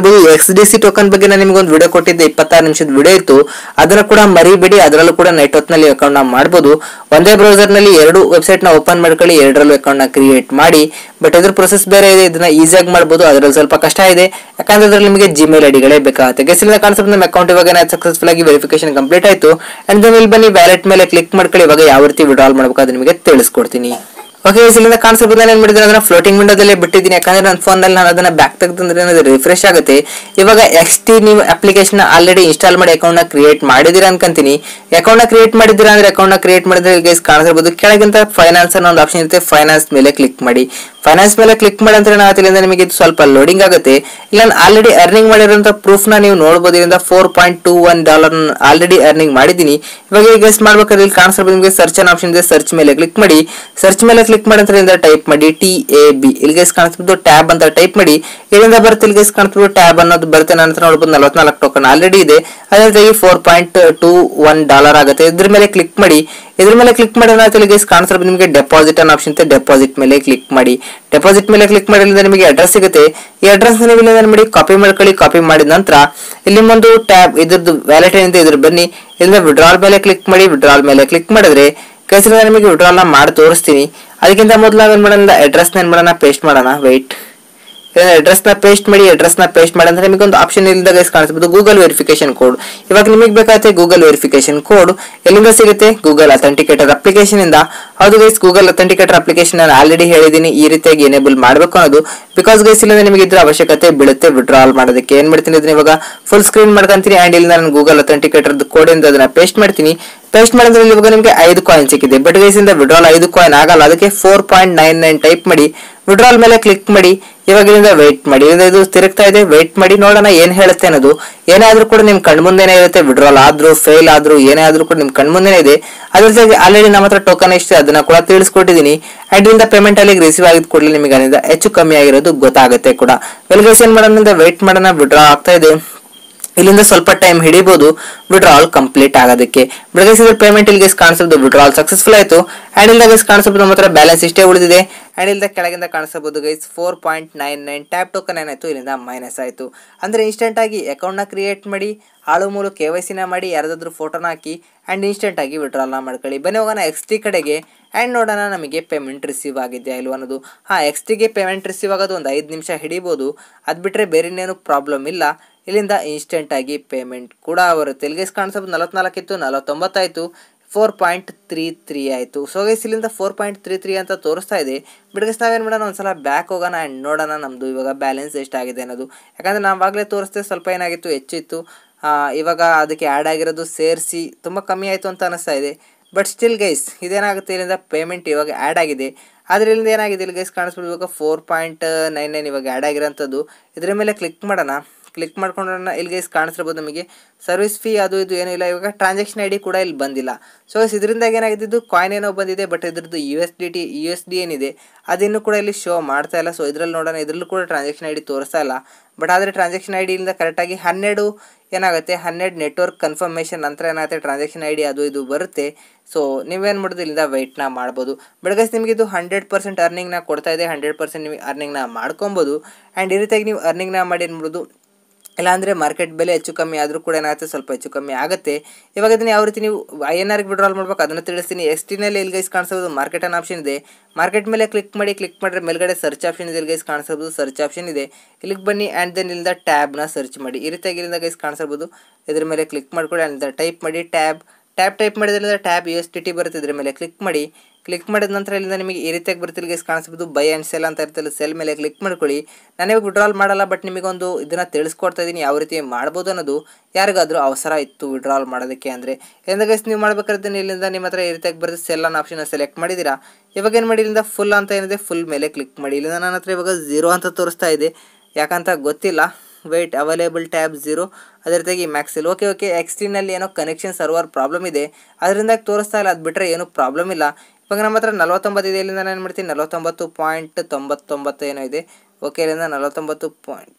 ಕಾಣಿಸ್ತಿರ್ಬೋದು ಎಕ್ಸ್ ಡಿ ಸಿ ಟೋಕನ್ ಬಗ್ಗೆ ನಾನು ನಿಮ್ಗೆ ಒಂದು ವಿಡಿಯೋ ಕೊಟ್ಟಿದ್ದೆ ಇಪ್ಪತ್ತಾರು ನಿಮಿಷದ ವಿಡಿಯೋ ಇತ್ತು ಅದನ್ನ ಕೂಡ ಮರಿಬೇಡಿ ಅದರಲ್ಲೂ ಕೂಡ ನೈಟ್ ಹೊತ್ನಲ್ಲಿ ಅಕೌಂಟ್ ನ ಮಾಡ್ಬೋದು ಒಂದೇ ಬ್ರೌಸರ್ ನಲ್ಲಿ ಎರಡು ವೆಬ್ಸೈಟ್ ನ ಓಪನ್ ಮಾಡ್ಕೊಳ್ಳಿ ಎರಡರಲ್ಲೂ ಅಕೌಂಟ್ ನ ಕ್ರಿಯೇಟ್ ಮಾಡಿ ಬಟ್ ಇದ್ರ ಪ್ರೊಸೆಸ್ ಬೇರೆ ಇದೆ ಇದನ್ನ ಈಸಿಯಾಗಿ ಮಾಡ್ಬೋದು ಅದರಲ್ಲಿ ಸ್ವಲ್ಪ ಕಷ್ಟ ಇದೆ ಯಾಕಂದ್ರೆ ಅದ್ರಲ್ಲಿ ನಿಮಗೆ ಜಿಮೇಲ್ ಐಡಿಗಳೇ ಬೇಕಾಗುತ್ತೆ ಗೆಸಿಲಿಂದ ಕಾಣಿಸ್ಬೋದು ನಮ್ಮ ಅಕೌಂಟ್ ಇವಾಗ ಸಕ್ಸಸ್ಫುಲ್ ಆಗಿ ವೆರಿಫಿಕೇಶನ್ ಕಂಪ್ಲೀಟ್ ಆಯ್ತು ಅಂಡ್ ದೆನ್ ಇಲ್ಲಿ ಬನ್ನಿ ವ್ಯಾಲೆಟ್ ಮೇಲೆ ಕ್ಲಿಕ್ ಮಾಡ್ಕೊಳ್ಳಿ ಇವಾಗ ಯಾವ ರೀತಿ ವಿಡ್ರಾಲ್ ಮಾಡಬೇಕು ಅದು ನಿಮಗೆ ತಿಳಿಸ್ಕೊಡ್ತೀನಿ ಓಕೆ ಇಲ್ಲಿಂದ ಕಾಣಿಸ್ಬೋದು ನಾನು ಏನ್ ಮಾಡಿದ್ದೀನಿ ಅದನ್ನ ಫ್ಲೋಟಿಂಗ್ ವಿಂಡೋದಲ್ಲೇ ಬಿಟ್ಟಿದ್ದೀನಿ ಯಾಕಂದ್ರೆ ನನ್ನ ಫೋನ್ ನಲ್ಲಿ ನಾನು ಅದನ್ನ ಬ್ಯಾಕ್ ತೆಗೆದಂದ್ರೆ ಅದು ರಿಫ್ರೆಶ್ ಆಗುತ್ತೆ ಇವಾಗ ಎಕ್ಸ್ ಟಿ ನೀವು ಅಪ್ಲಿಕೇಶನ್ ಆಲ್ರೆಡಿ ಇನ್ಸ್ಟಾಲ್ ಮಾಡಿ ಅಕೌಂಟ್ ನ ಕ್ರಿಯೇಟ್ ಮಾಡಿದೀರಾ ಅನ್ಕೊಂತೀನಿ ಅಕೌಂಟ್ ನ ಕ್ರಿಯೇಟ್ ಮಾಡಿದ್ದೀರಾ ಅಂದ್ರೆ ಅಕೌಂಟ್ ನ ಕ್ರಿಯೇಟ್ ಮಾಡಿದ್ರೆ ಗೈಸ್ ಕಾಣಿಸಿರ್ಬೋದು ಕೆಳಗಿಂತ ಫೈನಾನ್ಸ್ ಅನ್ನೋ ಒಂದು ಆಪ್ಷನ್ ಇರುತ್ತೆ ಫೈನಾನ್ಸ್ ಮೇಲೆ ಕ್ಲಿಕ್ ಮಾಡಿ ಫೈನಾನ್ಸ್ ಮೇಲೆ ಕ್ಲಿಕ್ ಮಾಡಿ ಅಂತ ನಾವು ಇಲ್ಲಿಂದ ನಿಮಗೆ ಇದು ಸ್ವಲ್ಪ ಲೋಡಿಂಗ್ ಆಗುತ್ತೆ ಇಲ್ಲ ಆಲ್ರೆಡಿ ಅರ್ನಿಂಗ್ ಮಾಡಿರೋಂಥ ಪ್ರೂಫ್ ನ ನೀವು ನೋಡಬಹುದು ಇದರಿಂದ four point two one dollar already earning ಮಾಡಿದ್ದೀನಿ ಇವಾಗ ಈಗ ಗೆಸ್ಟ್ ಮಾಡ್ಬೇಕಾದ್ರೆ ಇಲ್ಲಿ ಕಾಣಿಸ್ಬೋದು ನಿಮಗೆ ಸರ್ಚ್ ಅನ್ ಆಪ್ಷನ್ ಇದೆ ಸರ್ಚ್ ಮೇಲೆ ಕ್ಲಿಕ್ ಮಾಡಿ ಸರ್ಚ್ ಮೇಲೆ ಕ್ಲಿಕ್ ಮಾಡಿ ಅಂತ ಟೈಪ್ ಮಾಡಿ ಟಿ ಎ ಬಿ ಇಲ್ಲಿಗೆ ಕಾಣಿಸ್ಬೋದು ಟ್ಯಾಬ್ ಅಂತ ಟೈಪ್ ಮಾಡಿ ಇಲ್ಲಿಂದ ಬರುತ್ತೆ ಇಲ್ಲಿಗೆ ಕಾಣಿಸ್ಬೋದು ಟ್ಯಾಬ್ ಅನ್ನೋದು ಬರುತ್ತೆ ನನ್ನ ಹತ್ರ ನೋಡ್ಬೋದು ನಲವತ್ನಾಲ್ಕು ಟೋಕನ್ ಆಲ್ರೆಡಿ ಇದೆ ಅದೇ ರೀತಿಯಾಗಿ four point two one dollar ಆಗುತ್ತೆ ಇದ್ರ ಮೇಲೆ ಕ್ಲಿಕ್ ಮಾಡಿ ಇದ್ರ ಮೇಲೆ ಕ್ಲಿಕ್ ಮಾಡಿ ಏನಾಗುತ್ತೆ ಇಲ್ಲಿ ಕಾಣಿಸ್ತಾರೆ ನಿಮಗೆ ಡೆಪಾಸಿಟ್ ಅನ್ನೋ ಆಪ್ಷನ್ ಇದೆ ಡೆಪಾಸಿಟ್ ಮೇಲೆ ಕ್ಲಿಕ್ ಮಾಡಿ ಡೆಪಾಸಿಟ್ ಮೇಲೆ ಕ್ಲಿಕ್ ಮಾಡಿದ್ರೆ ನಿಮಗೆ ಅಡ್ರೆಸ್ ಸಿಗುತ್ತೆ ಈ ಅಡ್ರೆಸ್ ನೀವು ಇಲ್ಲಿ ಏನ್ ಮಾಡಿ ಕಾಪಿ ಮಾಡ್ಕೊಳ್ಳಿ ಕಾಪಿ ಮಾಡಿದ ನಂತರ ಇಲ್ಲಿ ಒಂದು ಟ್ಯಾಬ್ ಇದ್ರದ್ದು ವ್ಯಾಲೆಟ್ ಏನಿದೆ ಇದ್ರ ಬನ್ನಿ ಇಲ್ಲಿಂದ ವಿಡ್ರಾಲ್ ಮೇಲೆ ಕ್ಲಿಕ್ ಮಾಡಿ ವಿಡ್ರಾಲ್ ಮೇಲೆ ಕ್ಲಿಕ್ ಮಾಡಿದ್ರೆ ಕೈಸಿಂದ ನಿಮಗೆ ವಿಡ್ರಾಲ್ ನ ಮಾಡಿ ತೋರಿಸ್ತೀನಿ ಅದಕ್ಕಿಂತ ಮೊದಲು ನಾವೇನ್ ಮಾಡೋಣ ಅಡ್ರೆಸ್ ಏನ್ ಮಾಡೋಣ ಪೇಸ್ಟ್ ಮಾಡೋಣ ವೆಯ್ಟ್ ಅಡ್ರೆಸ್ ನ ಪೇಸ್ಟ್ ಮಾಡಿ ಅಡ್ರೆಸ್ ನ ಪೇಸ್ಟ್ ಮಾಡಿ ಅಂದ್ರೆ ನಿಮಗೆ ಒಂದು ಆಪ್ಷನ್ ಇಲ್ಲದ ಗೈಸ್ ಕಾಣಿಸಬಹುದು ಗೂಗಲ್ ವೆರಿಫಿಕೇಶನ್ ಕೋಡ್ ಇವಾಗ ನಿಮಗೆ ಬೇಕಾಗುತ್ತೆ ಗೂಗಲ್ ವೆರಿಫಿಕೇಶನ್ ಕೋಡ್ ಎಲ್ಲಿಂದ ಸಿಗುತ್ತೆ ಗೂಗಲ್ ಅಥೆಂಟಿಕೇಟರ್ ಅಪ್ಲಿಕೇಶನ್ ಇಂದ ಹೌದು ಗೈಸ್ ಗೂಗಲ್ ಅಥೆಂಟಿಕೇಟರ್ ಅಪ್ಲಿಕೇಶನ್ ನಾನು ಆಲ್ರೆಡಿ ಹೇಳಿದ್ದೀನಿ ಈ ರೀತಿಯಾಗಿ ಎನೇಬಲ್ ಮಾಡಬೇಕು ಅನ್ನೋದು ಬಿಕಾಸ್ ಗೈಸ್ ಇಲ್ಲಿಂದ ನಿಮಗೆ ಇದ್ರ ಅವಶ್ಯಕತೆ ಬೀಳುತ್ತೆ ವಿಡ್ರಾಲ್ ಮಾಡೋದಕ್ಕೆ ಏನ್ ಮಾಡ್ತೀನಿ ಇದನ್ನ ಇವಾಗ ಫುಲ್ ಸ್ಕ್ರೀನ್ ಮಾಡ್ಕೊಂತೀನಿ ಅಂಡ್ ಇಲ್ಲಿ ನಾನು ಗೂಗಲ್ ಅಥೆಂಟಿಕೇಟರ್ ಕೋಡ್ ಇಂದ ಅದನ್ನ ಪೇಸ್ಟ್ ಮಾಡ್ತೀನಿ ಪೇಸ್ಟ್ ಮಾಡಿದ್ರೆ ಇಲ್ಲಿ ಇವಾಗ ನಿಮಗೆ ಐದು ಕಾಯಿನ್ ಸಿಕ್ಕಿದೆ ಬಟ್ ಗೈಸ್ ಇಂದ ವಿಡ್ರಾಲ್ ಐದು ಕಾಯಿನ್ ಆಗಲ್ಲ ಅದಕ್ಕೆ four point nine nine type ಮಾಡಿ ವಿಡ್ರಾಲ್ ಮೇಲೆ ಕ್ಲಿಕ್ ಮಾಡಿ ಇವಾಗ ಇಲ್ಲಿಂದ ವೆಯ್ಟ್ ಮಾಡಿ ಇಲ್ಲಿಂದ ಇದು ತಿರುಗ್ತಾ ಇದೆ ವೆಯ್ಟ್ ಮಾಡಿ ನೋಡೋಣ ಏನ್ ಹೇಳುತ್ತೆ ಅನ್ನೋದು ಏನೇ ಆದ್ರೂ ಕೂಡ ನಿಮ್ ಕಣ್ಮುಂದೆನೇ ಇರುತ್ತೆ ವಿಡ್ರಾಲ್ ಆದ್ರೂ ಫೇಲ್ ಆದ್ರೂ ಏನೇ ಆದ್ರೂ ಕೂಡ ನಿಮ್ ಕಣ್ಮುಂದೆನೇ ಇದೆ ಅದ್ರ ಜೊತೆಗೆ ಆಲ್ರೆಡಿ ನಮ್ಮ ಹತ್ರ ಟೋಕನ್ ಎಷ್ಟಿದೆ ಅದನ್ನ ಕೂಡ ತಿಳಿಸ್ಕೊಟ್ಟಿದ್ದೀನಿ ಅಂಡ್ ಇಂದ ಪೇಮೆಂಟ್ ಅಲ್ಲಿ ರಿಸೀವ್ ಆಗಿದ್ ಕೂಡಲೇ ನಿಮಗೆ ಅದರಿಂದ ಹೆಚ್ಚು ಕಮ್ಮಿ ಆಗಿರೋದು ಗೊತ್ತಾಗುತ್ತೆ ಕೂಡ ವೆಲ್ಗೇಸ್ ಏನ್ ಮಾಡೋದ್ರಿಂದ ವೆಯ್ಟ್ ಮಾಡೋಣ ವಿಡ್ರಾ ಆಗ್ತಾ ಇದೆ ಇಲ್ಲಿಂದ ಸ್ವಲ್ಪ ಟೈಮ್ ಹಿಡಿಬಹುದು ವಿಡ್ರಾಲ್ ಕಂಪ್ಲೀಟ್ ಆಗೋದಕ್ಕೆ ಬೆಳಗ್ಗೆ ಪೇಮೆಂಟ್ ಇಲ್ಲಿಗೆ ಕಾಣಿಸಬಹುದು ವಿಡ್ರಾಲ್ ಸಕ್ಸಸ್ಫುಲ್ ಆಯ್ತು ಅಂಡ್ ಇಲ್ದ ಗೈಸ್ ಕಾಣಿಸಬಹುದು ನಮ್ಮ ಹತ್ರ ಬ್ಯಾಲೆನ್ಸ್ ಇಷ್ಟೇ ಉಳಿದಿದೆ ಅಂಡ್ ಇಲ್ದ ಕೆಳಗಿಂದ ಕಾಣಿಸಬಹುದು guys four point nine nine tap token ಏನಾಯ್ತು ಇಲ್ಲಿಂದ ಮೈನಸ್ ಆಯ್ತು ಅಂದ್ರೆ ಇನ್ಸ್ಟೆಂಟ್ ಆಗಿ ಅಕೌಂಟ್ ನ ಕ್ರಿಯೇಟ್ ಮಾಡಿ ಆಳು ಮೂಲು ಕೆ ವೈ ಸಿನ ಮಾಡಿ ಯಾರ್ದಾದ್ರೂ ಫೋಟೋನ ಹಾಕಿ ಅಂಡ್ ಇನ್ಸ್ಟೆಂಟ್ ಆಗಿ ವಿಡ್ರಾಲ್ನ ಮಾಡ್ಕೊಳ್ಳಿ ಬನ್ನಿ ಹೋಗೋಣ ಎಕ್ಸ್ ಟಿ ಕಡೆಗೆ ಆ್ಯಂಡ್ ನೋಡೋಣ ನಮಗೆ ಪೇಮೆಂಟ್ ರಿಸೀವ್ ಆಗಿದೆಯಾ ಇಲ್ವ ಅನ್ನೋದು ಹಾಂ ಎಕ್ಸ್ ಟಿಗೆ ಪೇಮೆಂಟ್ ರಿಸೀವ್ ಆಗೋದು ಒಂದು ಐದು ನಿಮಿಷ ಹಿಡಿಬೋದು ಅದು ಬಿಟ್ಟರೆ ಬೇರೆ ಇನ್ನೇನು ಪ್ರಾಬ್ಲಮ್ ಇಲ್ಲ ಇಲ್ಲಿಂದ ಇನ್ಸ್ಟೆಂಟ್ ಆಗಿ ಪೇಮೆಂಟ್ ಕೂಡ ಬರುತ್ತೆ ಇಲ್ಲಿಗೆ ಕಾಣಿಸೋದು ನಲವತ್ನಾಲ್ಕಿತ್ತು ನಲವತ್ತೊಂಬತ್ತಾಯಿತು ಫೋರ್ ಪಾಯಿಂಟ್ ತ್ರೀ ತ್ರೀ ಆಯಿತು ಸೊ ಗೈಸ್ ಇಲ್ಲಿಂದ ಫೋರ್ ಪಾಯಿಂಟ್ ತ್ರೀ ತ್ರೀ ಅಂತ ತೋರಿಸ್ತಾ ಇದೆ ಬಿಡ್ಗಸ್ ನಾವೇನು ಮಾಡೋಣ ಒಂದ್ಸಲ ಬ್ಯಾಕ್ ಹೋಗೋಣ ಆ್ಯಂಡ್ ನೋಡೋಣ ನಮ್ಮದು ಇವಾಗ ಬ್ಯಾಲೆನ್ಸ್ ಎಷ್ಟಾಗಿದೆ ಅನ್ನೋದು ಯಾಕಂದರೆ ನಾವಾಗಲೇ ತೋರಿಸ್ದೆ ಸ್ವಲ್ಪ ಏನಾಗಿತ್ತು ಹೆಚ್ಚಿತ್ತು ಇವಾಗ ಅದಕ್ಕೆ ಆ್ಯಡ್ ಆಗಿರೋದು ಸೇರಿಸಿ ತುಂಬ ಕಮ್ಮಿ ಆಯಿತು ಅಂತ ಅನ್ನಿಸ್ತಾ ಇದೆ ಬಟ್ ಸ್ಟಿಲ್ ಗೈಸ್ ಇದೇನಾಗುತ್ತೆ ಇಲ್ಲಿಂದ ಪೇಮೆಂಟ್ ಇವಾಗ ಆ್ಯಡ್ ಆಗಿದೆ ಆದರೆ ಇಲ್ಲಿಂದ ಏನಾಗಿದೆ ಇಲ್ಲಿ ಗೈಸ್ ಕಾಣಿಸ್ಬಿಟ್ಟು ಇವಾಗ ಫೋರ್ ಪಾಯಿಂಟ್ ನೈನ್ ನೈನ್ ಇವಾಗ ಆ್ಯಡ್ ಆಗಿರೋಂಥದ್ದು ಇದರ ಮೇಲೆ ಕ್ಲಿಕ್ ಮಾಡೋಣ ಕ್ಲಿಕ್ ಮಾಡ್ಕೊಂಡ್ರೆ ಇಲ್ಲಿ ಗೈಸ್ ಕಾಣಿಸ್ತಿರ್ಬೋದು ನಮಗೆ ಸರ್ವಿಸ್ ಫೀ ಅದು ಇದು ಏನೂ ಇಲ್ಲ ಇವಾಗ ಟ್ರಾನ್ಸಾಕ್ಷನ್ ಐ ಡಿ ಕೂಡ ಇಲ್ಲಿ ಬಂದಿಲ್ಲ ಸೊ ಇದರಿಂದಾಗಿ ಏನಾಗಿದ್ದು ಕಾಯಿನ್ ಏನೋ ಬಂದಿದೆ ಬಟ್ ಇದ್ರದ್ದು U S D T U S D ಏನಿದೆ ಅದಿನ್ನೂ ಕೂಡ ಇಲ್ಲಿ ಶೋ ಮಾಡ್ತಾ ಇಲ್ಲ ಸೊ ಇದರಲ್ಲಿ ನೋಡೋಣ ಇದರಲ್ಲೂ ಕೂಡ ಟ್ರಾನ್ಸಾಕ್ಷನ್ ಐ ಡಿ ತೋರಿಸ್ತಾ ಇಲ್ಲ ಬಟ್ ಆದರೆ ಟ್ರಾನ್ಸಾಕ್ಷನ್ ಐ ಡಿಯಿಂದ ಕರೆಕ್ಟಾಗಿ ಹನ್ನೆರಡು ಏನಾಗುತ್ತೆ ಹನ್ನೆರಡು ನೆಟ್ವರ್ಕ್ ಕನ್ಫರ್ಮೇಷನ್ ನಂತರ ಏನಾಗುತ್ತೆ ಟ್ರಾನ್ಸಾಕ್ಷನ್ ಐ ಡಿ ಅದು ಇದು ಬರುತ್ತೆ ಸೊ ನೀವೇನು ಮಾಡೋದು ಇಲ್ಲಿಂದ ವೆಯ್ಟ್ನ ಮಾಡ್ಬೋದು ಬೆಳಗ್ಗೆ ನಿಮಗೆ ಇದು ಹಂಡ್ರೆಡ್ ಪರ್ಸೆಂಟ್ ಅರ್ನಿಂಗ್ನ ಕೊಡ್ತಾ ಇದೆ ಹಂಡ್ರೆಡ್ ಪರ್ಸೆಂಟ್ ನೀವು ಅರ್ನಿಂಗ್ನ ಮಾಡ್ಕೊಬೋದು ಆ್ಯಂಡ್ ಈ ರೀತಿಯಾಗಿ ನೀವು ಅರ್ನಿಂಗ್ನ ಮಾಡಿ ಏನ್ಬಿಡೋದು ಇಲ್ಲಾಂದರೆ ಮಾರ್ಕೆಟ್ ಬೆಲೆ ಹೆಚ್ಚು ಕಮ್ಮಿ ಆದರೂ ಕೂಡ ಏನಾಗುತ್ತೆ ಸ್ವಲ್ಪ ಹೆಚ್ಚು ಕಮ್ಮಿ ಆಗುತ್ತೆ ಇವಾಗ ಇದನ್ನು ಯಾವ ರೀತಿ ನೀವು ಐ ಎನ್ ಆರ್ಗೆ ವಿಡ್ರಾಲ್ ಮಾಡ್ಬೇಕು ಅದನ್ನು ತಿಳಿಸ್ತೀನಿ ಎಕ್ಸ್ ಟಿನಲ್ಲಿ ಇಲ್ಲಿ ಗೈಸ್ ಕಾಣಿಸೋದು ಮಾರ್ಕೆಟ್ ಅನ್ನೋ ಆಪ್ಷನ್ ಇದೆ ಮಾರ್ಕೆಟ್ ಮೇಲೆ ಕ್ಲಿಕ್ ಮಾಡಿ ಕ್ಲಿಕ್ ಮಾಡಿದ್ರೆ ಮೇಲ್ಗಡೆ ಸರ್ಚ್ ಆಪ್ಷನ್ ಇದೆ ಇಲ್ಲಿ ಗೈಸ್ ಕಾಣಿಸಬಹುದು ಸರ್ಚ್ ಆಪ್ಷನ್ ಇದೆ ಇಲ್ಲಿಗೆ ಬನ್ನಿ ಆ್ಯಂಡ್ ದೆನ್ ಇಲ್ಲಿಂದ ಟ್ಯಾಬ್ನ ಸರ್ಚ್ ಮಾಡಿ ಈ ರೀತಿಯಾಗಿ ಇಲ್ಲಿಂದ ಗೈಸ್ ಕಾಣಿಸಬಹುದು ಇದ್ರ ಮೇಲೆ ಕ್ಲಿಕ್ ಮಾಡ್ಕೊಳ್ಳಿ ಅಲ್ಲಿಂದ ಟೈಪ್ ಮಾಡಿ ಟ್ಯಾಬ್ ಟ್ಯಾಬ್ ಟೈಪ್ ಮಾಡಿದ್ರಿಂದ tab U S T T ಬರುತ್ತೆ ಇದ್ರ ಮೇಲೆ ಕ್ಲಿಕ್ ಮಾಡಿ ಕ್ಲಿಕ್ ಮಾಡಿದ ನಂತರ ಇಲ್ಲಿಂದ ನಿಮಗೆ ಈ ರೀತಿಯಾಗಿ ಬರ್ತಿಲ್ಲ ಗೈಸ್ ಕಾಣಿಸ್ಬೋದು ಬೈ ಆ್ಯಂಡ್ ಸೆಲ್ ಅಂತ ಇರ್ತಲ್ಲ ಸೆಲ್ ಮೇಲೆ ಕ್ಲಿಕ್ ಮಾಡ್ಕೊಳ್ಳಿ ನಾನು ಇವಾಗ ವಿಡ್ರಾಲ್ ಮಾಡಲ್ಲ ಬಟ್ ನಿಮಗೊಂದು ಇದನ್ನು ತಿಳಿಸ್ಕೊಡ್ತಾ ಇದ್ದೀನಿ ಯಾವ ರೀತಿ ಮಾಡ್ಬೋದು ಅನ್ನೋದು ಯಾರಿಗಾದರೂ ಅವಸರ ಇತ್ತು ವಿಡ್ರಾಲ್ ಮಾಡೋದಕ್ಕೆ ಅಂದರೆ ಇಲ್ಲಿಂದ ಗೈಸ್ ನೀವು ಮಾಡ್ಬೇಕಾದ್ರೆ ಇಲ್ಲಿಂದ ನಿಮ್ಮ ಹತ್ರ ಈ ರೀತಿಯಾಗಿ ಬರುತ್ತೆ ಸೆಲ್ ಅನ್ನೋ ಆಪ್ಷನ್ ಸೆಲೆಕ್ಟ್ ಮಾಡಿದ್ದೀರಾ ಇವಾಗ ಏನು ಮಾಡಿ ಇಲ್ಲಿಂದ ಫುಲ್ ಅಂತ ಏನಿದೆ ಫುಲ್ ಮೇಲೆ ಕ್ಲಿಕ್ ಮಾಡಿ ಇಲ್ಲಿಂದ ನನ್ನ ಹತ್ರ ಇವಾಗ ಝೀರೋ ಅಂತ ತೋರಿಸ್ತಾ ಇದೆ ಯಾಕಂತ ಗೊತ್ತಿಲ್ಲ ವೆಯ್ಟ್ ಅವೈಲೇಬಲ್ ಟ್ಯಾಬ್ ಝೀರೋ ಅದೇ ರೀತಿಯಾಗಿ ಮ್ಯಾಕ್ಸಿಲ್ ಓಕೆ ಓಕೆ ಎಕ್ಸ್ಟ್ರೀನಲ್ಲಿ ಏನೋ ಕನೆಕ್ಷನ್ ಸರ್ವರ್ ಪ್ರಾಬ್ಲಮ್ ಇದೆ ಅದರಿಂದ ತೋರಿಸ್ತಾ ಇಲ್ಲ ಅದು ಬಿಟ್ಟರೆ ಏನೂ ಪ್ರಾಬ್ಲಮ್ ಇಲ್ಲ ಇವಾಗ ನಮ್ಮ ಹತ್ರ ನಲವತ್ತೊಂಬತ್ತು ಇದೆ ಇಲ್ಲಿಂದ ನಾನು ಏನು ಮಾಡ್ತೀನಿ ನಲವತ್ತೊಂಬತ್ತು ಪಾಯಿಂಟ್ ತೊಂಬತ್ತೊಂಬತ್ತು ಏನೋ ಇದೆ ಓಕೆ ಇಲ್ಲಿಂದ ನಲವತ್ತೊಂಬತ್ತು point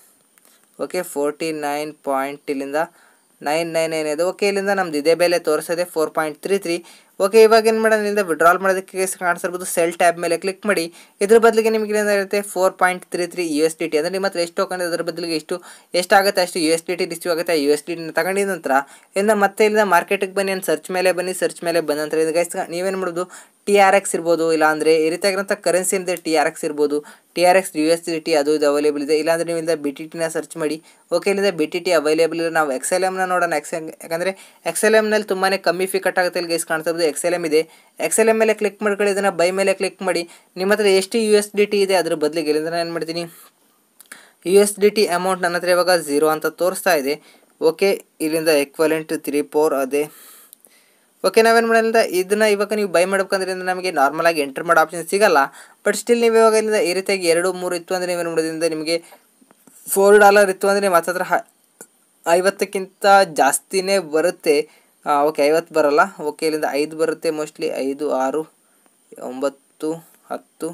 okay forty nine point ಇಲ್ಲಿಂದ ನೈನ್ ನೈನ್ ಏನಿದೆ ಓಕೆ ಇಲ್ಲಿಂದ ನಮ್ದು ಇದೇ ಬೆಲೆ ತೋರಿಸಿದೆ four point three three okay ಇವಾಗ ಏನು ಮಾಡೋಣ ಇಲ್ಲಿಂದ ವಿಡ್ರಾಲ್ ಮಾಡೋದಕ್ಕೆ ಕಾಣಿಸಿರ್ಬೋದು ಸೆಲ್ ಟ್ಯಾಬ್ ಮೇಲೆ ಕ್ಲಿಕ್ ಮಾಡಿ ಇದ್ರ ಬದಲಿಗೆ ನಿಮಗೆ ಏನಿರುತ್ತೆ four point three three U S D T ಅಂದರೆ ನಿಮ್ಮ ಹತ್ರ ಎಷ್ಟು ಟೋಕನ್ ಅದ್ರ ಬದಲಿಗೆ ಎಷ್ಟು ಎಷ್ಟಾಗುತ್ತೆ ಅಷ್ಟು U S D T receive ಆಗುತ್ತೆ ಯು ಎಸ್ ಡಿ ಟಿನ ತಗೊಂಡಿದ ನಂತರ ಇನ್ನು ಮತ್ತೆ ಇಲ್ಲಿಂದ ಮಾರ್ಕೆಟಿಗೆ ಬನ್ನಿ ಅಂತ ಸರ್ಚ್ ಮೇಲೆ ಬನ್ನಿ ಸರ್ಚ್ ಮೇಲೆ ಬಂದ ನಂತರ ಇದು ಗೈಸ್ ನೀವೇನು ಮಾಡೋದು ಟಿ ಆರ್ ಎಕ್ಸ್ ಇರ್ಬೋದು ಇಲ್ಲಾಂದರೆ ಈ ರೀತಿಯಾಗಿರೋಂಥ ಕರೆನ್ಸಿ ಇದೆ ಟಿ ಆರ್ ಎಕ್ಸ್ ಇರ್ಬೋದು T R X U S D T ಅದು ಇದು ಅವೈಲೇಬಲ್ ಇದೆ ಇಲ್ಲಾಂದರೆ ನೀವು ಇಲ್ಲಿಂದ ಬಿ ಟಿ ಟಿನ ಸರ್ಚ್ ಮಾಡಿ ಓಕೆ ಇಲ್ಲಿಂದ ಬಿ ಟಿ ಟಿ ಅವೈಲೇಬಲ್ ಇದೆ ನಾವು ಎಕ್ಸ್ ಎಲ್ ಎಮ್ನ ನೋಡೋಣ ಎಕ್ಸ್ ಯಾಕಂದರೆ ಎಕ್ಸ್ ಎಲ್ ಎಮ್ನಲ್ಲಿ ತುಂಬಾ ಕಮ್ಮಿ ಫೀ ಕಟ್ ಆಗುತ್ತೆ ಇಲ್ಲಿ ಗೈಸ್ ಕಾಣ್ತಾ ಇರ್ಬೋದು ಎಕ್ಸ್ ಎಲ್ ಎಮ್ ಇದೆ ಎಕ್ಸ್ ಎಲ್ ಎಮ್ ಮೇಲೆ ಕ್ಲಿಕ್ ಮಾಡ್ಕೊಳ್ಳಿ ಇದನ್ನು ಬೈ ಮೇಲೆ ಕ್ಲಿಕ್ ಮಾಡಿ ನಿಮ್ಮ ಹತ್ರ ಎಷ್ಟು ಯು ಎಸ್ ಡಿ ಟಿ ಇದೆ ಅದ್ರ ಬದಲಿಗೆ ಇಲ್ಲಿಂದ ನಾನು ಏನು ಮಾಡ್ತೀನಿ U S D T amount ನನ್ನ ಹತ್ರ ಇವಾಗ ಝೀರೋ ಅಂತ ತೋರಿಸ್ತಾ ಇದೆ ಓಕೆ ಇಲ್ಲಿಂದ ಎಕ್ವಲೆಂಟ್ ತ್ರೀ ಫೋರ್ ಅದೇ ಓಕೆ ನಾವೇನು ಮಾಡೋದ್ರಿಂದ ಇದನ್ನ ಇವಾಗ ನೀವು ಬೈ ಮಾಡ್ಬೇಕಂದ್ರೆ ನಮಗೆ ನಾರ್ಮಲ್ ಆಗಿ ಎಂಟರ್ ಮಾಡೋ ಆಪ್ಷನ್ ಸಿಗಲ್ಲ ಬಟ್ ಸ್ಟಿಲ್ ನೀವು ಇವಾಗ ಇಲ್ಲಿಂದ ಈ ರೀತಿಯಾಗಿ ಎರಡು ಮೂರು ಇತ್ತು ಅಂದರೆ ನೀವೇನು ಮಾಡೋದ್ರಿಂದ ನಿಮಗೆ ಫೋರ್ ಡಾಲರ್ ಇತ್ತು ಅಂದರೆ ನಿಮ್ಮ ಹತ್ರ ಹ ಐವತ್ತಕ್ಕಿಂತ ಜಾಸ್ತಿನೇ ಬರುತ್ತೆ ಓಕೆ ಐವತ್ತು ಬರಲ್ಲ ಓಕೆ ಇಲ್ಲಿಂದ ಐದು ಬರುತ್ತೆ ಮೋಸ್ಟ್ಲಿ ಐದು ಆರು ಒಂಬತ್ತು ಹತ್ತು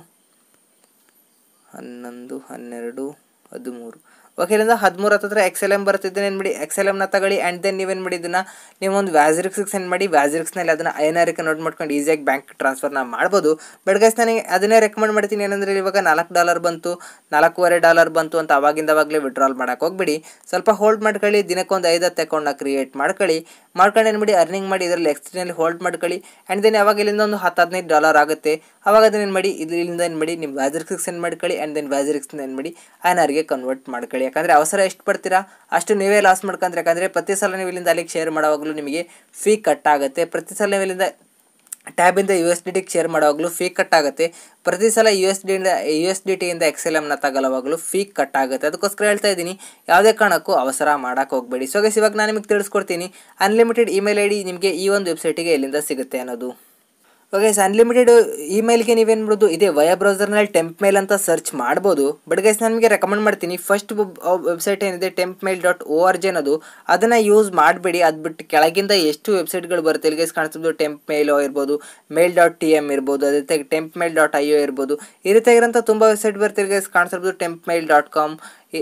ಹನ್ನೊಂದು ಹನ್ನೆರಡು ಹದಿಮೂರು ಓಕೆ ಇಲ್ಲಿಂದ ಹದಿಮೂರು ಹತ್ತತ್ರ ಎಕ್ಸ್ ಎಲ್ ಎಮ್ ಬರ್ತಿದ್ದೆ ಏನು ಮಾಡಿ ಎಕ್ಸ್ ಎಲ್ ಎಮ್ನ ತಗೊಳ್ಳಿ ಆ್ಯಂಡ್ ದೆನ್ ನೀವೇನು ಮಾಡಿ ಇದನ್ನು ನೀವು ಒಂದು ವ್ಯಾಸಿರಿಕ್ಸ್ಗೆ ಸೆಂಡ್ ಮಾಡಿ ವ್ಯಾಸಿರಿಕ್ಸ್ನಲ್ಲಿ ಅದನ್ನು ಐ ಎನ್ ಆರ್ಗೆ ನೋಟ್ ಮಾಡ್ಕೊಂಡು ಈಸಿಯಾಗಿ ಬ್ಯಾಂಕ್ ಟ್ರಾನ್ಸ್ಫರ್ನ ಮಾಡ್ಬೋದು ಬಟ್ ಗೈಸ್ ನನಗೆ ಅದನ್ನೇ ರೆಕಮೆಂಡ್ ಮಾಡ್ತೀನಿ ಏನಂದರೆ ಇವಾಗ ನಾಲ್ಕು ಡಾಲರ್ ಬಂತು ನಾಲ್ಕೂವರೆ ಡಾಲರ್ ಬಂತು ಅಂತ ಅವಾಗಿಂದ ಅವಾಗಲೇ ವಿಡ್ರಾಲ್ ಮಾಡೋಕೆ ಹೋಗ್ಬಿಡಿ ಸ್ವಲ್ಪ ಹೋಲ್ಡ್ ಮಾಡ್ಕೊಳ್ಳಿ ದಿನಕ್ಕೊಂದು ಐದು ಹತ್ತು ಅಕೌಂಟ್ನ ಕ್ರಿಯೇಟ್ ಮಾಡ್ಕೊಳ್ಳಿ ಮಾಡ್ಕೊಂಡು ಏನು ಮಾಡಿ ಅರ್ನಿಂಗ್ ಮಾಡಿ ಇದರಲ್ಲಿ ಎಕ್ಸ್ಟ್ರಲ್ಲಿ ಹೋಲ್ಡ್ ಮಾಡ್ಕೊಳ್ಳಿ ಆ್ಯಂಡ್ ದೆನ್ ಅವಾಗ ಇಲ್ಲಿಂದ ಒಂದು ಹತ್ತು ಹದಿನೈದು ಡಾಲರ್ ಆಗುತ್ತೆ ಅವಾಗ ಅದನ್ನ ಏನು ಮಾಡಿ ಇದರಿಂದ ಏನು ಮಾಡಿ ನೀವು ವ್ಯಾಸಿರಿಕ್ಸ್ಗೆ ಸೆಂಡ್ ಮಾಡ್ಕೊಳ್ಳಿ ಆ್ಯಂಡ್ ದೆನ್ ವ್ಯಾಸಿರಿಕ್ಸ್ನ ಏನು ಮಾಡಿ ಐ ಎನ್ ಆರ್ಗೆ ಕನ್ವರ್ಟ್ ಮಾಡ್ಕೊಳ್ಳಿ ಯಾಕಂದರೆ ಅವಸರ ಎಷ್ಟು ಪಡ್ತೀರಾ ಅಷ್ಟು ನೀವೇ ಲಾಸ್ ಮಾಡ್ಕೊಂಡ್ರೆ ಯಾಕಂದರೆ ಪ್ರತಿ ಸಲ ನೀವು ಇಲ್ಲಿಂದ ಅಲ್ಲಿಗೆ ಶೇರ್ ಮಾಡೋವಾಗಲೂ ನಿಮಗೆ ಫೀ ಕಟ್ ಆಗುತ್ತೆ ಪ್ರತಿ ಸಲ ನೀವು ಇಲ್ಲಿಂದ ಟ್ಯಾಬಿಂದ ಯು ಎಸ್ ಡಿ ಟಿಗೆ ಶೇರ್ ಮಾಡೋವಾಗಲೂ ಫೀ ಕಟ್ ಆಗುತ್ತೆ ಪ್ರತಿ ಸಲ ಯು ಎಸ್ ಡಿಯಿಂದ ಯು ಎಸ್ ಡಿ ಟಿಯಿಂದ ಎಕ್ಸ್ ಎಲ್ ಎಮ್ನ ತಗೊಳ್ಳೋವಾಗಲೂ ಫೀ ಕಟ್ ಆಗುತ್ತೆ ಅದಕ್ಕೋಸ್ಕರ ಹೇಳ್ತಾ ಇದ್ದೀನಿ ಯಾವುದೇ ಕಾರಣಕ್ಕೂ ಅವಸರ ಮಾಡೋಕೆ ಹೋಗಬೇಡಿ ಸೊ ಗೈಸ್ ಇವಾಗ ನಾನು ನಿಮಗೆ ತಿಳಿಸ್ಕೊಡ್ತೀನಿ ಅನ್ಲಿಮಿಟೆಡ್ ಇಮೇಲ್ ಐ ಡಿ ನಿಮಗೆ ಈ ಒಂದು ವೆಬ್ಸೈಟಿಗೆ ಎಲ್ಲಿಂದ ಸಿಗುತ್ತೆ ಅನ್ನೋದು ಓಕೆ ಅನ್ಲಿಮಿಟೆಡ್ ಇಮೇಲ್ಗೆ ನೀವೇನು ಮಾಡ್ಬೋದು ಇದೇ ವಯ ಬ್ರೌಸರ್ನಲ್ಲಿ ಟೆಂಪ್ ಮೇಲ್ ಅಂತ ಸರ್ಚ್ ಮಾಡ್ಬೋದು ಬಟ್ ಗೈಸ್ ನಾನು ನಿಮಗೆ ರೆಕಮೆಂಡ್ ಮಾಡ್ತೀನಿ ಫಸ್ಟ್ ವೆಬ್ಸೈಟ್ ಏನಿದೆ temp mail dot O R G ಅನ್ನೋದು ಅದನ್ನು ಯೂಸ್ ಮಾಡಬೇಡಿ ಅದು ಬಿಟ್ಟು ಕೆಳಗಿಂದ ಎಷ್ಟು ವೆಬ್ಸೈಟ್ಗಳು ಬರುತ್ತೆ ಇಲ್ಲಿ ಗೈಸ್ ಕಾಣಿಸ್ಬೋದು ಟೆಂಪ್ ಮೇಲ್ ಇರ್ಬೋದು ಮೇಲ್ ಡಾಟ್ ಟಿ ಎಮ್ ಇರ್ಬೋದು ಅದೇ ರೀತಿಯಾಗಿ ಟೆಂಪ್ ಮೇಲ್ ಡಾಟ್ ಐ ಒ ಇರ್ಬೋದು ಈ ರೀತಿಯಾಗಿರೋಂಥ ತುಂಬ ವೆಬ್ಸೈಟ್ ಬರುತ್ತೆ ಇಲ್ಲಿ ಗೈಸ್ ಕಾಣಿಸ್ಬೋದು temp mail dot com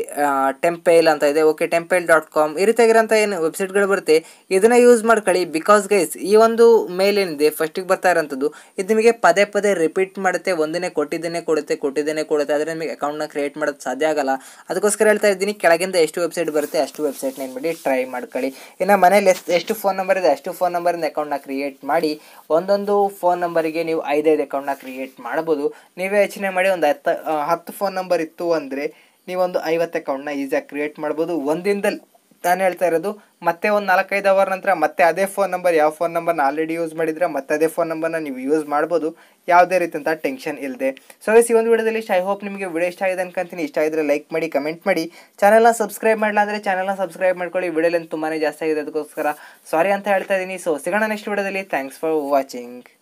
temp mail ಅಂತ ಇದೆ ಓಕೆ ಟೆಂಪೇಲ್ ಡಾಟ್ ಕಾಮ್ ಈ ರೀತಿಯಾಗಿರೋಂಥ ಏನು ವೆಬ್ಸೈಟ್ಗಳು ಬರುತ್ತೆ ಇದನ್ನು ಯೂಸ್ ಮಾಡ್ಕೊಳ್ಳಿ ಬಿಕಾಸ್ ಗೈಸ್ ಈ ಒಂದು ಮೇಲ್ ಏನಿದೆ ಫಸ್ಟಿಗೆ ಬರ್ತಾ ಇರೋಂಥದ್ದು ಇದು ನಿಮಗೆ ಪದೇ ಪದೇ ರಿಪೀಟ್ ಮಾಡುತ್ತೆ ಒಂದನ್ನೇ ಕೊಟ್ಟಿದ್ದೇನೆ ಕೊಡುತ್ತೆ ಕೊಟ್ಟಿದ್ದೇನೆ ಕೊಡುತ್ತೆ ಆದರೆ ನಿಮಗೆ ಅಕೌಂಟ್ನ ಕ್ರಿಯೇಟ್ ಮಾಡೋದು ಸಾಧ್ಯ ಆಗಲ್ಲ ಅದಕ್ಕೋಸ್ಕರ ಹೇಳ್ತಾ ಇದ್ದೀನಿ ಕೆಳಗಿಂದ ಎಷ್ಟು ವೆಬ್ಸೈಟ್ ಬರುತ್ತೆ ಅಷ್ಟು ವೆಬ್ಸೈಟ್ನ ಏನು ಮಾಡಿ ಟ್ರೈ ಮಾಡ್ಕೊಳ್ಳಿ ಇನ್ನು ಮನೇಲಿ ಎಷ್ಟು ಎಷ್ಟು ಫೋನ್ ನಂಬರ್ ಇದೆ ಅಷ್ಟು ಫೋನ್ ನಂಬರಿಂದ ಅಕೌಂಟ್ನ ಕ್ರಿಯೇಟ್ ಮಾಡಿ ಒಂದೊಂದು ಫೋನ್ ನಂಬರಿಗೆ ನೀವು ಐದೈದು ಅಕೌಂಟ್ನ ಕ್ರಿಯೇಟ್ ಮಾಡ್ಬೋದು ನೀವೇ ಯೋಚನೆ ಮಾಡಿ ಒಂದು ಹತ್ತು ಹತ್ತು ಫೋನ್ ನಂಬರ್ ಇತ್ತು ಅಂದರೆ ನೀವೊಂದು ಐವತ್ತು ಅಕೌಂಟ್ನ ಈಸಿಯಾಗಿ ಕ್ರಿಯೇಟ್ ಮಾಡ್ಬೋದು ಒಂದಿನದಲ್ಲಿ ನಾನು ಹೇಳ್ತಾ ಇರೋದು ಮತ್ತೆ ಒಂದು ನಾಲ್ಕೈದು ಅವರ್ ನಂತರ ಮತ್ತೆ ಅದೇ ಫೋನ್ ನಂಬರ್ ಯಾವ ಫೋನ್ ನಂಬರ್ನ ಆಲ್ರೆಡಿ ಯೂಸ್ ಮಾಡಿದ್ರೆ ಮತ್ತೆ ಅದೇ ಫೋನ್ ನಂಬರ್ನ ನೀವು ಯೂಸ್ ಮಾಡ್ಬೋದು ಯಾವುದೇ ರೀತಿಯಂಥ ಟೆನ್ಷನ್ ಇಲ್ಲದೆ ಸೊ ಈ ಒಂದು ವಿಡಿಯೋದಲ್ಲಿ ಇಷ್ಟ ಐ ಹೋಪ್ ನಿಮಗೆ ವಿಡಿಯೋ ಇಷ್ಟ ಆಗಿದೆ ಅನ್ಕೊಂತೀನಿ ಇಷ್ಟ ಆಗಿದ್ರೆ ಲೈಕ್ ಮಾಡಿ ಕಮೆಂಟ್ ಮಾಡಿ ಚಾನಲ್ನ ಸಬ್ಸ್ಕ್ರೈಬ್ ಮಾಡಲ್ಲ ಅಂದರೆ ಚಾನಲ್ನ ಸಬ್ಸ್ಕ್ರೈಬ್ ಮಾಡ್ಕೊಳ್ಳಿ ವಿಡಿಯೋಲಿ ತುಂಬಾ ಜಾಸ್ತಿ ಆಗಿದೆ ಅದಕ್ಕೋಸ್ಕರ ಸಾರಿ ಅಂತ ಹೇಳ್ತಾ ಇದ್ದೀನಿ ಸೊ ಸಿಗೋಣ ನೆಕ್ಸ್ಟ್ ವಿಡಿಯೋದಲ್ಲಿ ಥ್ಯಾಂಕ್ಸ್ ಫಾರ್ ವಾಚಿಂಗ್